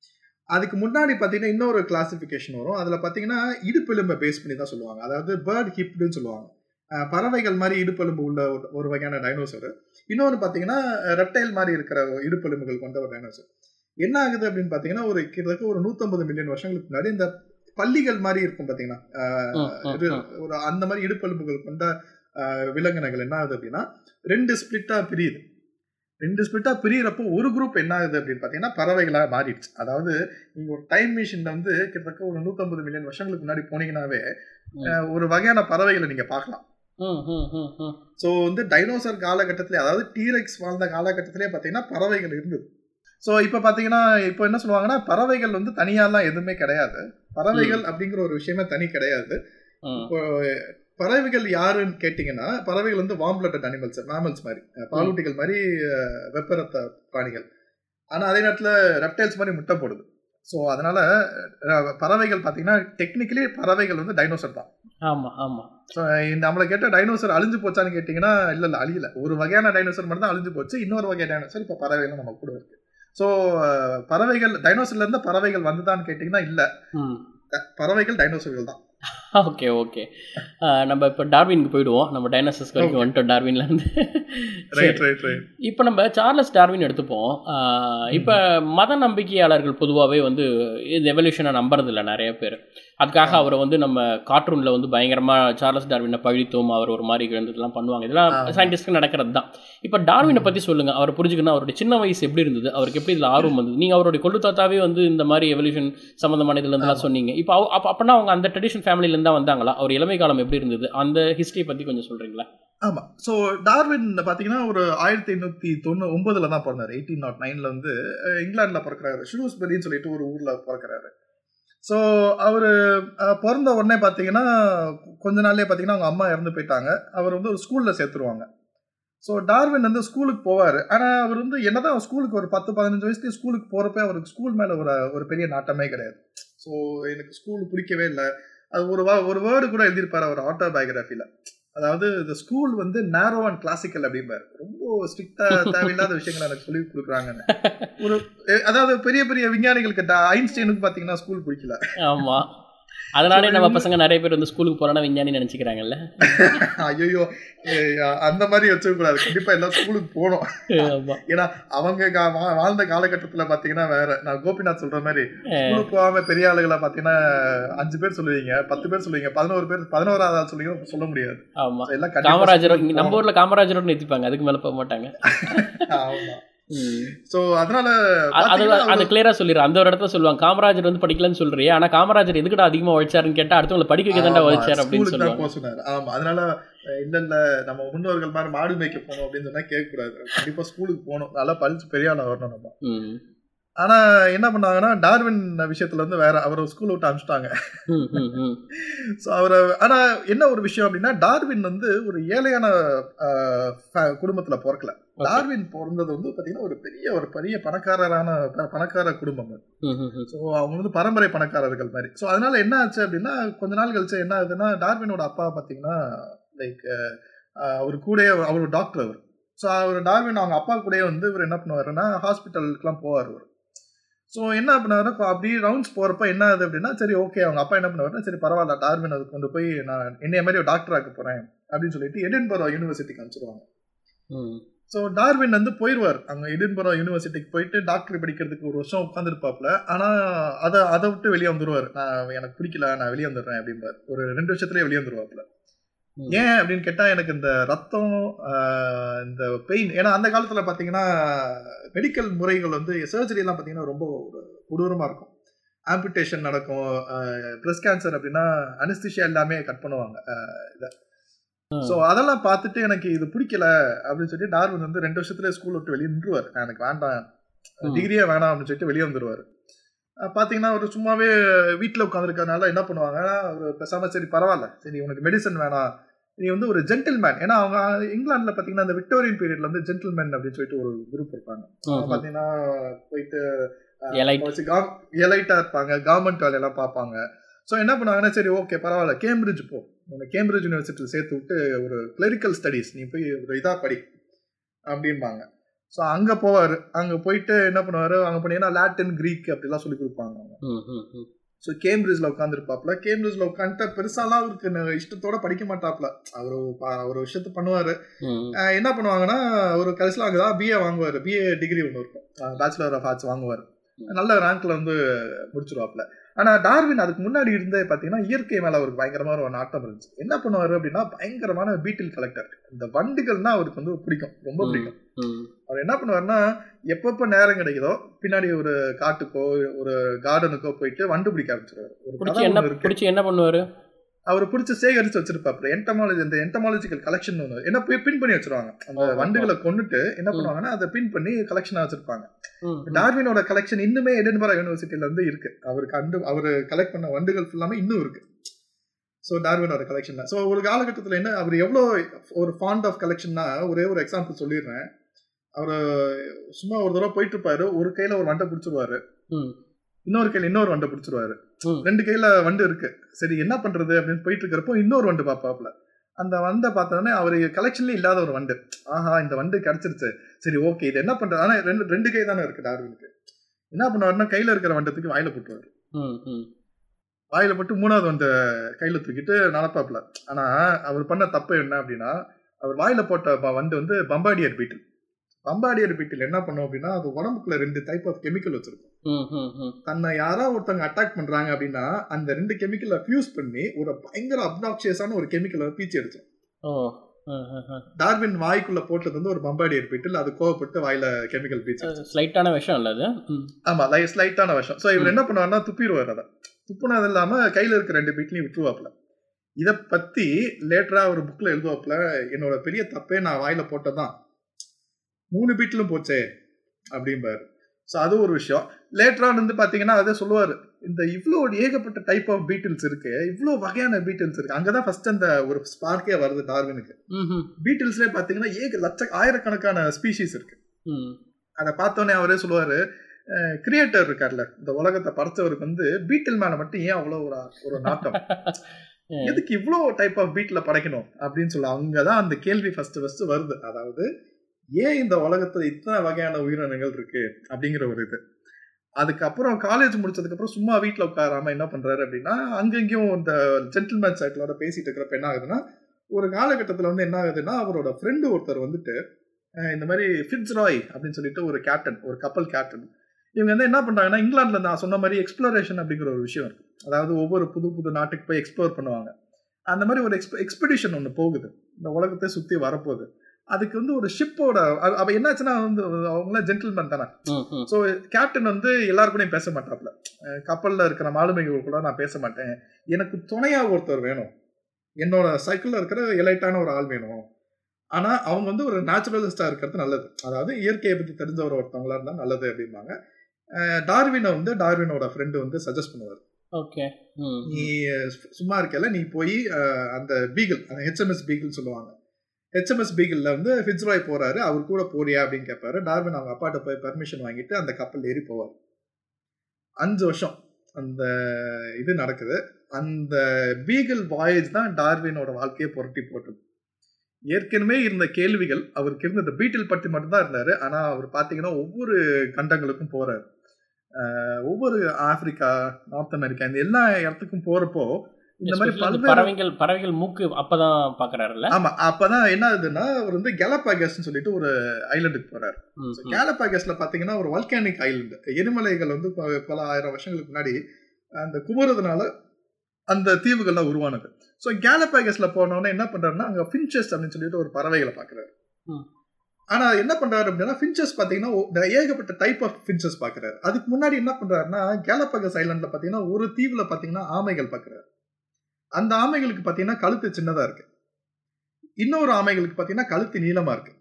அதுக்கு முன்னாடி பார்த்தீங்கன்னா இன்னொரு கிளாசிஃபிகேஷன் வரும் அதில் பார்த்தீங்கன்னா இடுப்பெலும்பை பேஸ் பண்ணி தான் சொல்லுவாங்க அதாவது பேர்ட் ஹிப்டுன்னு சொல்லுவாங்க அஹ் பறவைகள் மாதிரி இடுப்பெலும்பு உள்ள ஒரு- ஒரு வகையான டைனோசர் இன்னொன்று பார்த்தீங்கன்னா ரெப்டைல் மாதிரி இருக்கிற இடுப்பெலும்புகள் கொண்ட ஒரு டைனோசர் என்ன ஆகுது அப்படின்னு பார்த்தீங்கன்னா ஒரு கிட்டத்தட்ட ஒரு நூற்றம்பது மில்லியன் வருஷங்களுக்கு முன்னாடி இந்த பள்ளிகள் மாதிரி இருக்கும் பார்த்தீங்கன்னா அஹ், ம், ம், இது ம். ஒரு அந்த மாதிரி இடுப்பெலும்புகள் கொண்ட அஹ், விலங்கினங்கள் என்ன ஆகுது அப்படின்னா ரெண்டு ஸ்பிளிட்டா பிரியுது ரெண்டு ஸ்பிளிட்டா பிரியறப்போ ஒரு குரூப் என்ன ஆகுது அப்படின்னு பார்த்தீங்கன்னா பறவைகளா மாறிடுச்சு அதாவது நீங்க ஒரு டைம் மிஷின்ல வந்து கிட்டத்தட்ட ஒரு நூற்றம்பது மில்லியன் வருஷங்களுக்கு முன்னாடி போனீங்கன்னாவே ம். அஹ், ஒரு வகையான பறவைகளை நீங்க பார்க்கலாம் ம், ம், ம், ம். ஸோ வந்து டைனோசர் காலகட்டத்திலே அதாவது டீரெக்ஸ் வாழ்ந்த காலகட்டத்திலே பார்த்தீங்கன்னா பறவைகள் இருந்தது ஸோ இப்போ பார்த்தீங்கன்னா இப்போ என்ன சொல்லுவாங்கன்னா பறவைகள் வந்து தனியாலாம் எதுவுமே கிடையாது பறவைகள் அப்படிங்கிற ஒரு விஷயமே தனி கிடையாது ம். இப்போ பறவைகள் யாருன்னு கேட்டிங்கன்னா பறவைகள் வந்து வார்ம் பிளட்டட் அனிமல்ஸ் மேமல்ஸ் மாதிரி அஹ், பாலூட்டிகள் மாதிரி அஹ், வெப்பரத்த பிராணிகள் ஆனால் அதே நேரத்தில் ரெப்டைல்ஸ் மாதிரி முட்டை போடுது ஸோ அதனால அஹ், பறவைகள் பார்த்தீங்கன்னா டெக்னிக்கலி பறவைகள் வந்து டைனோசர் தான் ஆமா ஆமா ஸோ நம்மளை கேட்ட டைனோசர் அழிஞ்சு போச்சான்னு கேட்டிங்கன்னா இல்லை இல்லை அழியல ஒரு வகையான டைனோசர் மட்டும் தான் அழிஞ்சு போச்சு இன்னொரு வகை டைனோசர் இப்போ பறவைகளும் நம்ம கூட இருக்கு ஸோ பறவைகள் டைனோசர்ல இருந்து பறவைகள் வந்துதான்னு கேட்டிங்கன்னா இல்லை ம் பறவைகள் டைனோசர்கள் தான் ஓகே ஓகே நம்ம இப்போ டார்வினுக்கு போயிடுவோம் நம்ம டைனோசர்ஸ் வரைக்கும் வந்துட்டோம் டார்வின்ல இருந்து சரி ரைட் ரைட் ரைட் இப்போ நம்ம சார்லஸ் டார்வின் எடுத்துப்போம் இப்போ மத நம்பிக்கையாளர்கள் பொதுவாகவே வந்து இந்த எவல்யூஷனை நம்புறதில்ல நிறைய பேர் அதுக்காக அவரை வந்து நம்ம கார்ட்டூனில் வந்து பயங்கரமாக சார்லஸ் டார்வினை பழித்தோம் அவர் ஒரு மாதிரி இழந்ததெல்லாம் பண்ணுவாங்க இதெல்லாம் ஆமா. சயின்டிஸ்ட்க்கு நடக்கிறது தான் இப்போ டார்வினை பற்றி சொல்லுங்கள் அவரை புரிஞ்சுக்கணும் அவருடைய சின்ன வயசு எப்படி இருந்தது அவருக்கு எப்படி இதில் ஆர்வம் வந்தது நீங்கள் அவருடைய கொள்ளு தாத்தாவே வந்து இந்த மாதிரி எவல்யூஷன் சம்மந்தமான இதுல இருந்தெல்லாம் ஆமா. சொன்னீங்க இப்போ அவ- அப்ப அப்போனா அவங்க அந்த ட்ரெடிஷன் ஃபேமிலியிலேருந்து தான் வந்தாங்களா அவர் இளமை காலம் எப்படி இருந்தது அந்த ஹிஸ்ட்ரி பற்றி கொஞ்சம் சொல்கிறீங்களா ஆமா ஸோ டார்வின் பார்த்தீங்கன்னா ஒரு ஆயிரத்தி எண்ணூற்றி தொண்ணூ ஒன்பதுல தான் பிறந்தாரு எயிட்டீன் நாட் நைன்ல வந்து அஹ், இங்கிலாந்துல பிறக்கிறாரு ஷூஸ்பெரின்னு சொல்லிட்டு ஒரு ஊர்ல பிறக்கிறாரு ஸோ அவர் பிறந்த உடனே பார்த்தீங்கன்னா கொஞ்ச நாள்லயே பார்த்தீங்கன்னா அவங்க அம்மா இறந்து போயிட்டாங்க அவர் வந்து ஒரு ஸ்கூல்ல சேர்த்துருவாங்க ஸோ டார்வின் வந்து ஸ்கூலுக்கு போவார் ஆனால் அவர் வந்து என்னதான் ஸ்கூலுக்கு ஒரு பத்து பதினஞ்சு வயசுக்கு ஸ்கூலுக்கு போகிறப்ப அவருக்கு ஸ்கூல் மேலே ஒரு ஒரு பெரிய நாட்டமே கிடையாது ஸோ எனக்கு ஸ்கூல் பிடிக்கவே இல்லை அது ஒரு வா ஒரு வேர்டு கூட எழுதியிருப்பாரு அவர் ஆட்டோபயோகிராஃபியில் அதாவது இந்த ஸ்கூல் வந்து நேரோ அண்ட் கிளாசிக்கல் அப்படிம்பாரு ரொம்ப ஸ்ட்ரிக்டா தேவையில்லாத விஷயங்களை எனக்கு சொல்லி கொடுக்குறாங்கன்னு ஒரு எ- அதாவது பெரிய பெரிய விஞ்ஞானிகளுக்கு டா- ஐன்ஸ்டைனுக்கு பாத்தீங்கன்னா ஸ்கூல் பிடிக்கல ஆமாம் அதனாலே So, நம்ம இது- பசங்க நிறைய பேர் வந்து ஸ்கூலுக்கு போறானா விஞ்ஞானி நினைச்சுக்கிறாங்கல்ல ஐயோ அந்த மாதிரி வச்சுக்க கூடாது கண்டிப்பா எல்லாம் ஸ்கூலுக்கு போகணும் ஆமா ஏன்னா அவங்க கா- வா- வாழ்ந்த காலகட்டத்துல பாத்தீங்கன்னா வேற நான் கோபிநாத் சொல்ற மாதிரி ஸ்கூலுக்கு போகாம பெரிய ஆளுகளை பாத்தீங்கன்னா அஞ்சு பேர் சொல்லுவீங்க பத்து பேர் சொல்லுவீங்க பதினோரு பேர் பதினோராவது ஆள் சொல்லுவீங்க சொல்ல முடியாது ஆமா So, எல்லாம் கண்டிப்பா காமராஜர் school க்கு நம்ம ஊர்ல காமராஜரோட நிறுத்திப்பாங்க அதுக்கு மேல போக மாட்டாங்க போகணும். ஆமா ம். சோ அதனால அ- அது பாத்தீங்கன்னா அது அவரு- கிளியரா சொல்லிடுறேன் அந்த ஒரு இடத்துல சொல்லுவாங்க காமராஜர் வந்து படிக்கலன்னு சொல்றியே ஆனா காமராஜர் எதுக்குடா அதிகமா உழைச்சாருன்னு கேட்டா அடுத்தவங்களை படிக்க வைக்க தான்டா ஆமா, உழைச்சார் அப்படின்னு ஸ்கூலுக்கு தான் சொல்லுவாங்க போக சொன்னாரு ஆமா அதனால அஹ், இல்ல இல்ல நம்ம முன்னோர்கள் மாதிரி மாடு மேய்க்க போகணும் அப்படின்னு சொன்னா கேட்க கூடாது கண்டிப்பா ஸ்கூலுக்கு போகணும் நல்லா படிச்சு பெரிய ஆளா வரணும் நம்ம ம். ஆனா என்ன பண்ணாங்கன்னா டார்வின் விஷயத்துல வந்து வேற அவரை ஸ்கூல் விட்டு அனுப்பிச்சிட்டாங்க ம், ம், ம். ஸோ அவரை ஆனா என்ன ஒரு விஷயம் அப்படின்னா டார்வின் வந்து ஒரு ஏழையான அஹ், ஃப- குடும்பத்துல பிறக்கல Okay. டார்வின் பிறந்தது வந்து பாத்தீங்கன்னா ஒரு பெரிய ஒரு பெரிய பணக்காரரான ப- பணக்கார குடும்பம் அது ம், ம், ம். ஸோ அவங்க வந்து பரம்பரை பணக்காரர்கள் மாதிரி ஸோ அதனால என்ன ஆச்சு அப்படின்னா கொஞ்ச நாள் கழிச்சு என்ன ஆகுதுன்னா டார்வினோட அப்பா பார்த்தீங்கன்னா லைக் அவர் கூட அவர் டாக்டர் அவர் ஸோ அவர் டார்வின் அவங்க அப்பா கூடயே வந்து இவர் என்ன பண்ணுவாருன்னா ஹாஸ்பிட்டலுக்குலாம் போவார் அவர் ஸோ என்ன பண்ணாரு அப்படி ரவுண்ட்ஸ் போகிறப்ப என்ன ஆகுது அப்படின்னா சரி ஓகே அவங்க அப்பா என்ன பண்ணுவாருன்னா சரி பரவாயில்ல டார்வின் அதுக்கு கொண்டு போய் நான் என்னைய மாதிரி ஒரு டாக்டர் ஆக்க போகிறேன் அப்படின்னு சொல்லிட்டு எடின்பரோ யூனிவர்சிட்டிக்கு அனுப்பிச்சிருவாங்க ம். ஸோ டார்வின் வந்து போயிடுவார் அங்கே எடின்பரோ யூனிவர்சிட்டிக்கு போயிட்டு டாக்டர் படிக்கிறதுக்கு ஒரு வருஷம் உட்காந்துருப்பாப்ல ஆனால் அதை அதை விட்டு வெளியே வந்துருவார் நான் எனக்கு பிடிக்கல நான் வெளியே வந்துடுறேன் அப்படிம்பார் ஒரு ரெண்டு வருஷத்துலேயே வெளியே வந்துருவாப்ல ம். ஏன் அப்படின்னு கேட்டால் எனக்கு இந்த ரத்தம் ஆஹ், இந்த பெயின் ஏன்னா அந்த காலத்தில் பார்த்தீங்கன்னா மெடிக்கல் முறைகள் வந்து surgery எல்லாம் பார்த்தீங்கன்னா ரொம்ப ஒரு கொடூரமாக இருக்கும் ஆம்பிடேஷன் நடக்கும் பிரஸ்ட் கேன்சர் அப்படின்னா அனஸ்திஷியா எல்லாமே கட் பண்ணுவாங்க ஆஹ், இதை ஸோ அதெல்லாம் பார்த்துட்டு எனக்கு இது பிடிக்கல அப்படின்னு சொல்லி டார்வின் வந்து ரெண்டு வருஷத்துல ஸ்கூல் விட்டு வெளியே நின்றுவார் எனக்கு வேண்டாம் ம். டிகிரியே வேணாம் அப்படின்னு சொல்லிட்டு வெளியே வந்துருவார் பார்த்தீங்கன்னா அவர் சும்மாவே வீட்டில் உட்காந்துருக்கறனால என்ன பண்ணுவாங்கன்னா அவர் பேசாம சரி பரவாயில்ல சரி உனக்கு மெடிசன் வேணாம் நீ வந்து ஒரு ஜென்டில்மேன் ஏன்னா அவங்க இங்கிலாந்துல பார்த்தீங்கன்னா அந்த விக்டோரியன் பீரியட்ல வந்து ஜென்டில்மேன் அப்படின்னு சொல்லிட்டு ஒரு குரூப் இருப்பாங்க ம், அவங்க ம். பார்த்தீங்கன்னா போயிட்டு Elite. வச்சு எலைட்டா இருப்பாங்க கவர்மெண்ட் வேலையெல்லாம் பார்ப்பாங்க ஸோ என்ன பண்ணுவாங்கன்னா சரி ஓகே பரவாயில்ல கேம்பிரிட்ஜ் போ உன்னை கேம்பிரிட்ஜ் யூனிவர்சிட்டியில் சேர்த்து விட்டு ஒரு கிளரிக்கல் ஸ்டடீஸ் நீ போய் ஒரு இதாக படி அப்படின்பாங்க ஸோ அங்கே போவார் அங்கே போயிட்டு என்ன பண்ணுவார் அங்கே போனீங்கன்னா லாட்டின் கிரீக் அப்படிலாம் சொல்லி கொடுப்பாங்க அவங்க ம், ம், ம். ஸோ கேம்பிரிட்ஜில் உட்காந்துருப்பாப்ல கேம்பிரிட்ஜில் உட்காந்துட்டு பெருசாலாம் அவருக்கு ந- இஷ்டத்தோட படிக்க மாட்டாப்ல அவர் ஒரு விஷயத்த பண்ணுவார் ம், என்ன பண்ணுவாங்கன்னா ஒரு கடைசியில் அங்கே தான் பிஏ வாங்குவார் பிஏ டிகிரி ஒன்று இருக்கும் பேச்சுலர் ஆஃப் ஆர்ட்ஸ் வாங்குவார் நல்ல ரேங்க்ல வந்து முடிச்சிருவாப்ல ஆனா டார்வின் அதுக்கு முன்னாடி இருந்தே பாத்தீங்கன்னா இயற்கை மேல அவருக்கு பயங்கரமான ஒரு நாட்டம் இருந்துச்சு என்ன பண்ணுவாரு அப்படின்னா பயங்கரமான பீட்டில் கலெக்டர் இந்த வண்டுகள்னா அவருக்கு வந்து பிடிக்கும் ரொம்ப பிடிக்கும் ம். அவர் என்ன பண்ணுவாருன்னா எப்பப்ப நேரம் கிடைக்குதோ பின்னாடி ஒரு காட்டுக்கோ ஒரு கார்டனுக்கோ போயிட்டு வண்டு பிடிக்க ஆரம்பிச்சிருவாரு ஒரு பிடிச்சி கதை என்ன ஒண்ணு இருக்கு பிடிச்சி என்ன பண்ணுவாரு அவர் பிடிச்சி சேகரிச்சு வச்சிருப்பாப்ல என்டமாலஜி இந்த என்டமாலஜிக்கல் கலெக்ஷன் ஒன்று என்ன போய் பின் பண்ணி வச்சிருவாங்க அந்த ஓ, ஓ. வண்டுகளை கொண்டுட்டு என்ன ம். பண்ணுவாங்கன்னா அதை பின் பண்ணி கலெக்ஷனா வச்சிருப்பாங்க ம், ம். டார்வினோட கலெக்ஷன் இன்னுமே எடின்பரா யூனிவர்சிட்டியில இருந்து இருக்கு அவருக்கு அண்டு அவர் கலெக்ட் பண்ண வண்டுகள் ஃபுல்லாமே இன்னும் இருக்கு ஸோ டார்வினோட கலெக்ஷன்ல ஸோ ஒரு காலகட்டத்தில் என்ன அவர் எவ்வளோ ஒரு ஃபாண்ட் ஆஃப் கலெக்ஷன்னா ஒரே ஒரு எக்ஸாம்பிள் சொல்லிடுறேன் அவர் சும்மா ஒரு தடவை போயிட்டு இருப்பாரு ஒரு கையில ஒரு வண்டை பிடிச்சிருவாரு ம். இன்னொரு கையில இன்னொரு வண்டை பிடிச்சிருவாரு ம். ரெண்டு கையில வண்டு இருக்கு சரி என்ன பண்றது அப்படின்னு போயிட்டு இருக்கிறப்போ இன்னொரு வண்டு பாப்பாப்ல அந்த வண்டை பார்த்தோன்னே அவர் கலெக்ஷன்ல இல்லாத ஒரு வண்டு ஆஹா இந்த வண்டு கிடைச்சிருச்சு சரி ஓகே இது என்ன பண்றது ஆனா ரெண்டு ரெண்டு கை தானே இருக்கு டார்வினுக்கு என்ன பண்ணுவாருன்னா கையில இருக்கிற வண்டத்துக்கு வாயில போட்டுருவாரு ம், ம். வாயில போட்டு மூணாவது வந்த கையில தூக்கிட்டு நடப்பாப்ல ஆனா அவர் பண்ண தப்பு என்ன அப்படின்னா அவர் வாயில போட்ட ப- வண்டு வந்து பம்பாடியர் பீட்டில் பம்பாடியர் பீட்டில் என்ன பண்ணும் அப்படின்னா அது உடம்புக்குள்ள ரெண்டு டைப் ஆஃப் கெமிக்கல் வச்சிருக்கும் ம், ம், ம். தன்னை யாரா ஒருத்தவங்க அட்டாக் பண்றாங்க அப்படின்னா அந்த ரெண்டு கெமிக்கலை ஃபியூஸ் பண்ணி ஒரு பயங்கர அப்னாக்சியஸான ஒரு கெமிக்கலை பீச்சி எடுக்கும் ஓ ம், ம், ம். டார்வின் வாய்க்குள்ள போட்டது வந்து ஒரு பம்பாடியர் பீட்டில் அது கோவப்பட்டு வாயில கெமிக்கல் பீச் ஸ்லைட்டான விஷயம் இல்ல அது ம். ஆமா லைட் ஸ்லைட்டான விஷயம் ஸோ இவர் என்ன பண்ணுவாருன்னா துப்பிடுவார் அதை துப்புனது இல்லாம கையில இருக்க ரெண்டு பீட்லையும் விட்டுருவாப்ல இத பத்தி லேட்டரா ஒரு புக்ல எழுதுவாப்ல என்னோட பெரிய தப்பே நான் வாயில போட்டதான் மூணு பீட்டிலும் போச்சே அப்படிம்பாரு ஸோ அது ஒரு விஷயம் லேட்டரா வந்து பாத்தீங்கன்னா அதே சொல்லுவாரு இந்த இவ்வளோ ஏகப்பட்ட டைப் ஆஃப் பீட்டில்ஸ் இருக்கு இவ்வளோ வகையான பீட்டில்ஸ் இருக்கு அங்கதான் ஃபர்ஸ்ட் அந்த ஒரு ஸ்பார்க்கே வருது டார்வினுக்கு ம், ம். பீட்டில்ஸ்லேயே பாத்தீங்கன்னா ஏக லட்ச ஆயிரக்கணக்கான ஸ்பீஷீஸ் இருக்கு ம். அதை பார்த்தோன்னே அவரே சொல்லுவாரு கிரியேட்டர் இருக்கார்ல இந்த உலகத்தை படைச்சவருக்கு வந்து பீட்டில் மேல மட்டும் ஏன் அவ்வளோ ஒரு ஒரு நாட்டம் ம். எதுக்கு இவ்வளோ டைப் ஆஃப் பீட்டில் படைக்கணும் அப்படின்னு சொல்ல அங்கதான் அந்த கேள்வி ஃபர்ஸ்ட் ஃபர்ஸ்ட் வருது அதாவது ஏன் இந்த உலகத்துல இத்தனை வகையான உயிரினங்கள் இருக்கு அப்படிங்கிற ஒரு இது அதுக்கப்புறம் காலேஜ் முடிச்சதுக்கு அப்புறம் சும்மா வீட்டில் உட்காராம என்ன பண்றாரு அப்படின்னா அங்கங்கேயும் இந்த ஜென்டில்மேன் சைக்கிளோட பேசிட்டு இருக்கிறப்ப என்ன ஆகுதுன்னா ஒரு காலகட்டத்தில் வந்து என்ன ஆகுதுன்னா அவரோட ஃப்ரெண்டு ஒருத்தர் வந்துட்டு அஹ் இந்த மாதிரி ஃபிட்ஸ் ராய் அப்படின்னு சொல்லிட்டு ஒரு கேப்டன் ஒரு கப்பல் கேப்டன் இவங்க வந்து என்ன பண்றாங்கன்னா இங்கிலாந்துல நான் சொன்ன மாதிரி எக்ஸ்ப்ளோரேஷன் அப்படிங்கிற ஒரு விஷயம் இருக்கு அதாவது ஒவ்வொரு புது புது நாட்டுக்கு போய் எக்ஸ்ப்ளோர் பண்ணுவாங்க அந்த மாதிரி ஒரு எக்ஸ்ப எக்ஸ்பெடிஷன் ஒன்று போகுது இந்த உலகத்தை சுற்றி வரப்போகுது அதுக்கு வந்து ஒரு ஷிப்போட அவ என்னாச்சுன்னா வந்து அவங்களாம் ஜென்டில்மேன் தானே ம், ம். ஸோ கேப்டன் வந்து எல்லாரு கூடயும் பேச மாட்டாப்ல அஹ் கப்பல்ல இருக்கிற மாலுமிகள் கூட நான் பேச மாட்டேன் எனக்கு துணையா ஒருத்தர் வேணும் என்னோட சைக்கிள்ல இருக்கிற எலைட்டான ஒரு ஆள் வேணும் ஆனா அவங்க வந்து ஒரு நேச்சுரலிஸ்டா இருக்கிறது நல்லது அதாவது இயற்கையை பத்தி தெரிஞ்சவர் ஒருத்தவங்களா இருந்தா நல்லது அப்படிம்பாங்க அஹ் டார்வினை வந்து டார்வினோட ஃப்ரெண்டு வந்து சஜஸ்ட் பண்ணுவார் ஓகே ம், நீ அஹ், சும்மா இருக்கல நீ போய் அஹ், அந்த பீகிள் அந்த ஹெச்எம்எஸ் பீகிள் சொல்லுவாங்க ஹெச்எம்எஸ் பீகிள்ல வந்து ஃபிட்ஸ்ராய் போறாரு அவர் கூட போறியா அப்படின்னு கேட்பாரு டார்வின் அவங்க அப்பாட்ட போய் பர்மிஷன் வாங்கிட்டு அந்த கப்பல் ஏறி போவார் அஞ்சு வருஷம் அந்த இது நடக்குது அந்த பீகிள் வாயேஜ் தான் டார்வினோட வாழ்க்கையை புரட்டி போட்டது ஏற்கனவே இருந்த கேள்விகள் அவருக்கு இருந்த இந்த பீட்டில் பற்றி மட்டும்தான் இருந்தாரு ஆனா அவர் பாத்தீங்கன்னா ஒவ்வொரு கண்டங்களுக்கும் போறாரு அஹ் ஒவ்வொரு ஆப்பிரிக்கா நார்த் அமெரிக்கா இந்த எல்லா இடத்துக்கும் போறப்போ இந்த மாதிரி Especially அந்த பல்வேறு பறவைகள் பறவைகள் மூக்கு அப்பதான் பாக்குறாருல்ல ஆமா அப்பதான் என்ன ஆகுதுன்னா அவர் வந்து கேலப்பாகஸ்ன்னு சொல்லிட்டு ஒரு ஐலண்டுக்கு போறாரு ம், ம். கேலப்பாகஸ்ல பாத்தீங்கன்னா ஒரு வல்கானிக் ஐலண்ட் எரிமலைகள் வந்து ப- பல ஆயிரம் வருஷங்களுக்கு முன்னாடி அந்த குமுறதுனால அந்த தீவுகள்லாம் உருவானது ஸோ கேலப்பாகஸ்ல போனோன்னே என்ன பண்றாருன்னா அங்க ஃபின்ச்சஸ் அப்படின்னு சொல்லிட்டு ஒரு பறவைகளை பாக்குறாரு ம். ஆனா என்ன பண்றாரு அப்படின்னா ஃபின்ச்சஸ் பாத்தீங்கன்னா ஒ- நிறைய ஏகப்பட்ட டைப் ஆஃப் ஃபின்ச்சஸ் பாக்குறாரு அதுக்கு முன்னாடி என்ன பண்றாருன்னா கேலப்பாகஸ் ஐலண்ட்ல பாத்தீங்கன்னா ஒரு தீவுல பாத்தீங்கன்னா ஆமைகள் பாக்குறாரு அந்த ஆமைகளுக்கு பாத்தீங்கன்னா கழுத்து சின்னதா இருக்கு இன்னொரு ஆமைகளுக்கு பாத்தீங்கன்னா கழுத்து நீளமா இருக்கு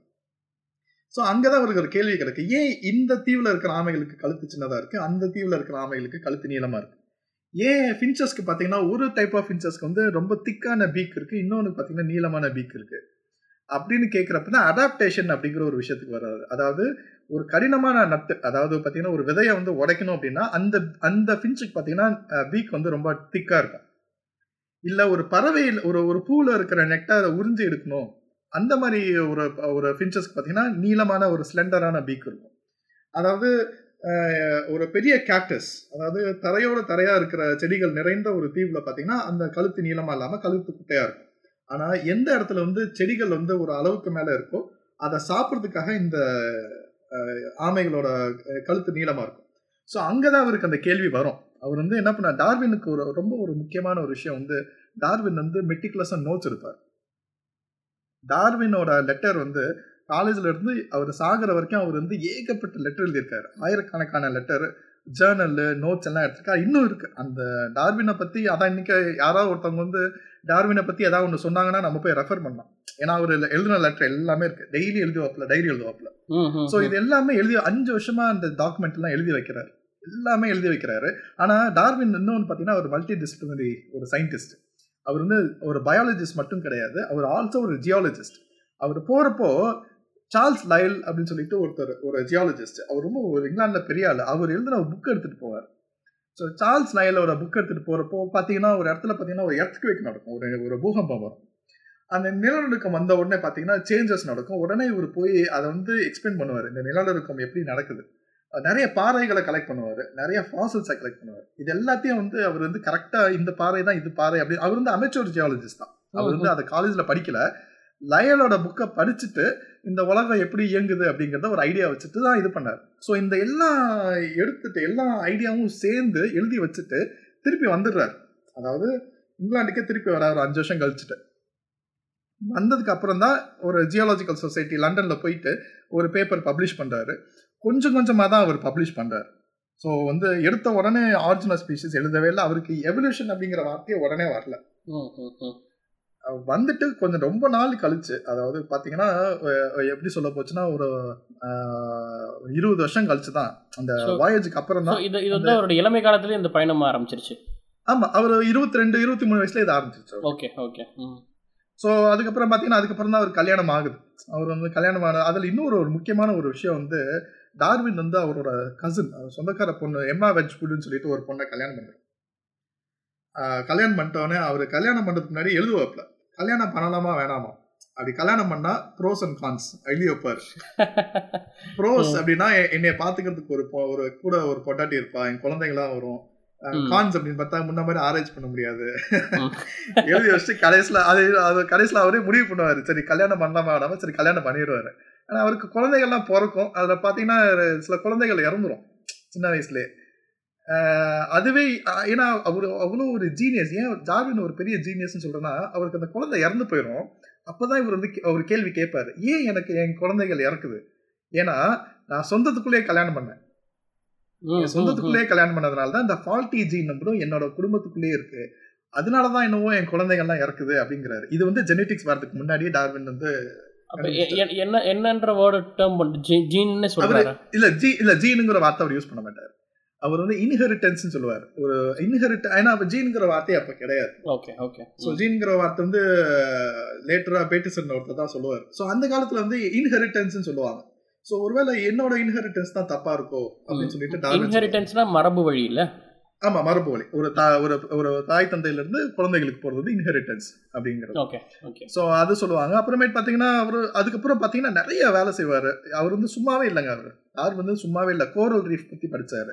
ஸோ அங்கதான் அவருக்கு ஒரு கேள்வி கிடக்கு ஏன் இந்த தீவுல இருக்கிற ஆமைகளுக்கு கழுத்து சின்னதா இருக்கு அந்த தீவுல இருக்கிற ஆமைகளுக்கு கழுத்து நீளமா இருக்கு ஏன் ஃபின்ச்சஸ்க்கு பாத்தீங்கன்னா ஒரு டைப் ஆஃப் ஃபின்ச்சஸ்க்கு வந்து ரொம்ப திக்கான பீக் இருக்கு இன்னொன்று பாத்தீங்கன்னா நீளமான பீக் இருக்கு அப்படின்னு கேட்குறப்ப தான் அடாப்டேஷன் அப்படிங்கிற ஒரு விஷயத்துக்கு வராது அதாவது ஒரு கடினமான நட்டு அதாவது பாத்தீங்கன்னா ஒரு விதையை வந்து உடைக்கணும் அப்படின்னா அந்த அந்த ஃபின்ச்சுக்கு பாத்தீங்கன்னா பீக் வந்து ரொம்ப திக்கா இருக்கும் இல்ல ஒரு பறவையில் ஒரு ஒரு பூல இருக்கிற நெக்டாரை உறிஞ்சி எடுக்கணும் அந்த மாதிரி ஒரு ஒரு ஃபின்ச்சஸ்க்கு பார்த்தீங்கன்னா நீளமான ஒரு ஸ்லெண்டரான பீக் இருக்கும் அதாவது அஹ், ஒரு பெரிய கேக்டஸ் அதாவது தரையோட தரையா இருக்கிற செடிகள் நிறைந்த ஒரு தீவுல பார்த்தீங்கன்னா அந்த கழுத்து நீளமா இல்லாம கழுத்து குட்டையா இருக்கும் ஆனா எந்த இடத்துல வந்து செடிகள் வந்து ஒரு அளவுக்கு மேல இருக்கோ அதை சாப்பிட்றதுக்காக இந்த அஹ், ஆமைகளோட அஹ், கழுத்து நீளமா இருக்கும் ஸோ அங்கதான் அவருக்கு அந்த கேள்வி வரும் அவர் வந்து என்ன பண்ணார் டார்வினுக்கு ஒரு ரொம்ப ஒரு முக்கியமான ஒரு விஷயம் வந்து டார்வின் வந்து மெட்டிகுலஸாக நோட்ஸ் இருப்பார் டார்வினோட லெட்டர் வந்து காலேஜ்ல இருந்து அவர் சாகிற வரைக்கும் அவர் வந்து ஏகப்பட்ட லெட்டர் எழுதியிருக்காரு ஆயிரக்கணக்கான லெட்டர் ஜேர்னல் நோட்ஸ் எல்லாம் எடுத்திருக்காரு இன்னும் இருக்கு அந்த டார்வினை பத்தி அதான் இன்னைக்கு யாராவது ஒருத்தவங்க வந்து டார்வினை பத்தி ஏதாவது ஒன்று சொன்னாங்கன்னா நம்ம போய் ரெஃபர் பண்ணலாம் ஏன்னா அவர் எழுதின லெட்டர் எல்லாமே இருக்கு டெய்லி எழுதுவாப்புல டைரி எழுதுவாப்புல ம், ம், ஸோ இது எல்லாமே எழுதி அஞ்சு வருஷமா அந்த டாக்குமெண்ட் எல்லாம் எழுதி வைக்கிறாரு எல்லாமே எழுதி வைக்கிறாரு ஆனா டார்வின் இன்னொன்று பார்த்தீங்கன்னா ஒரு மல்டி டிசிப்ளினரி ஒரு சயின்டிஸ்ட் அவர் வந்து ஒரு பயாலஜிஸ்ட் மட்டும் கிடையாது அவர் ஆல்சோ ஒரு ஜியாலஜிஸ்ட் அவர் போறப்போ சார்ல்ஸ் லைல் அப்படின்னு சொல்லிட்டு ஒருத்தர் ஒரு ஜியாலஜிஸ்ட் அவர் ரொம்ப ஒரு இங்கிலாந்துல பெரிய ஆள் அவர் எழுதின ஒரு புக் எடுத்துட்டு போவார் ஸோ சார்ல்ஸ் லைலோட புக் எடுத்துட்டு போறப்போ பார்த்தீங்கன்னா ஒரு இடத்துல பார்த்தீங்கன்னா ஒரு எர்த்குவேக் நடக்கும் ஒரு ஒரு பூகம்பம் வரும் அந்த நிலநடுக்கம் வந்த உடனே பார்த்தீங்கன்னா சேஞ்சஸ் நடக்கும் உடனே இவர் போய் அதை வந்து எக்ஸ்பிளைன் பண்ணுவார் இந்த நிலநடுக்கம் எப்படி நடக்குது அஹ் நிறைய பாறைகளை கலெக்ட் பண்ணுவார் நிறைய ஃபாசில்ஸை கலெக்ட் பண்ணுவார் இது எல்லாத்தையும் வந்து அவர் வந்து கரெக்டாக இந்த பாறை தான் இது பாறை அப்படி அவர் வந்து அமைச்சர் ஜியாலஜிஸ்ட் தான் அவர் வந்து அதை காலேஜில் படிக்கல லயலோட புக்கை படிச்சுட்டு இந்த உலகம் எப்படி இயங்குது அப்படிங்கிறத ஒரு ஐடியா வச்சுட்டு தான் இது பண்ணார் ஸோ இந்த எல்லா எடுத்துட்டு எல்லா ஐடியாவும் சேர்ந்து எழுதி வச்சுட்டு திருப்பி வந்துடுறாரு அதாவது இங்கிலாந்துக்கே திருப்பி வராரு ஒரு அஞ்சு வருஷம் கழிச்சுட்டு வந்ததுக்கு அப்புறம் தான் ஒரு ஜியாலஜிக்கல் சொசைட்டி லண்டன்ல போயிட்டு ஒரு பேப்பர் பப்ளிஷ் பண்றாரு கொஞ்சம் கொஞ்சமா தான் அவர் பப்ளிஷ் பண்றாரு ஸோ வந்து எடுத்த உடனே ஆரிஜினல் ஸ்பீஷிஸ் எழுதவே இல்லை அவருக்கு எவல்யூஷன் அப்படிங்கிற வார்த்தையே உடனே வரல ம், ம், ம். அஹ் வந்துட்டு கொஞ்சம் ரொம்ப நாள் கழிச்சு அதாவது பாத்தீங்கன்னா அஹ் எப்படி சொல்ல போச்சுன்னா ஒரு அஹ், இருபது வருஷம் கழிச்சு தான் அந்த So- வாயேஜுக்கு அப்புறம் So, தான் இது இது வந்து அவருடைய இளமை காலத்துல இந்த பயணம் ஆரம்பிச்சிருச்சு ஆமா அவர் இருபத்தி ரெண்டு இருபத்தி மூணு வயசுல இது ஆரம்பிச்சிச்சு ஓகே ஓகே ம் ஸோ அதுக்கப்புறம் பார்த்தீங்கன்னா அதுக்கப்புறம் தான் அவர் கல்யாணம் ஆகுது அவர் வந்து கல்யாணம் ஆன அதில் இன்னொரு ஒரு முக்கியமான ஒரு விஷயம் வந்து டார்வின் வந்து அவரோட கசின் சொந்தக்கார பொண்ணு எம்மா வெஜ்வுட்னு சொல்லிட்டு ஒரு பொண்ணை கல்யாணம் பண்ணுறாரு கல்யாணம் பண்ணிட்டோடனே அவர் கல்யாணம் பண்ணுறதுக்கு முன்னாடி எழுதுவாப்ல கல்யாணம் பண்ணலாமா வேணாமா அப்படி கல்யாணம் பண்ணா ப்ரோஸ் அண்ட் கான்ஸ் எழுதி வைப்பார் ப்ரோஸ் ம். அப்படின்னா எ- என்னைய பாத்துக்கிறதுக்கு ஒரு பொ- ஒரு கூட ஒரு பொட்டாட்டி இருப்பா என் குழந்தைங்களாம் வரும் ம். கான்ஸ் அப்படின்னு பார்த்தா முன்ன மாதிரி ஆராய்ச்சி பண்ண முடியாது ம். எழுதி வச்சுட்டு கடைசியில் அது அது கடைசியில் அவரே முடிவு பண்ணுவார் சரி கல்யாணம் பண்ணலாமா வேணாமா சரி கல்யாணம் பண்ணிடுவாரு ஆனால் அவருக்கு குழந்தைகள்லாம் பிறக்கும் அதில் பார்த்தீங்கன்னா சில குழந்தைகள் இறந்துரும் சின்ன வயசுலேயே ஆஹ் அதுவே அஹ் ஏன்னா அவர் அவ்வளோ ஒரு ஜீனியஸ் ஏன் ஜார்வின் ஒரு பெரிய ஜீனியஸ்னு சொல்றேன்னா அவருக்கு அந்த குழந்தை இறந்து போயிடும் அப்பதான் இவர் வந்து கே- அவர் கேள்வி கேட்பாரு ஏன் எனக்கு என் குழந்தைகள் இறக்குது ஏன்னா நான் சொந்தத்துக்குள்ளேயே கல்யாணம் பண்ணேன் ம், ம், என் சொந்தத்துக்குள்ளேயே கல்யாணம் பண்ணதுனால தான் இந்த ஃபால்ட்டி ஜீன் நம்பரும் என்னோட குடும்பத்துக்குள்ளேயே இருக்கு அதனால தான் என்னவோ என் குழந்தைகள்லாம் இறக்குது அப்படிங்கிறாரு இது வந்து ஜெனெட்டிக்ஸ் வரதுக்கு முன்னாடியே டார்வின் வந்து அப்ப எ- எ- என்ன என்னன்ற வேர்டு டேர்ம் பண்ணி ஜீ- ஜீன்னு சொல்றாரு இல்ல ஜி இல்ல ஜீனுங்கிற வார்த்தை அவர் யூஸ் பண்ண மாட்டார் அவர் வந்து இன்ஹெரிட்டன்ஸ் சொல்லுவார் ஒரு இன்ஹெரிட் ஏன்னா அப்ப ஜீனுங்கிற வார்த்தை அப்ப கிடையாது ஓகே ஓகே ஸோ ஜீன்ங்கிற வார்த்தை வந்து லேட்டரா பேட்டிசன் ஒருத்தர் தான் சொல்லுவார் ஸோ அந்த காலத்துல வந்து இன்ஹெரிட்டன்ஸ் சொல்லுவாங்க ஸோ ஒருவேளை என்னோட இன்ஹெரிட்டன்ஸ் தான் தப்பா இருக்கோ அப்படின்னு சொல்லிட்டு டார்வின் சொல்லுவார். இன்ஹெரிட்டன்ஸ்னா மரபு வழி இல்ல ஆமா மரபு வழி ஒரு தா ஒரு ஒரு தாய் தந்தையில இருந்து குழந்தைகளுக்கு போறது வந்து இன்ஹெரிட்டன்ஸ் அப்படிங்கிறது ஓகே ஓகே ஸோ அது சொல்லுவாங்க அப்புறமேட்டு பார்த்தீங்கன்னா அவர் அதுக்கப்புறம் பார்த்தீங்கன்னா நிறைய வேலை செய்வார் அவர் வந்து சும்மாவே இல்லைங்க அவர் யார் வந்து சும்மாவே இல்லை கோரல் ரீஃப் பற்றி படித்தார்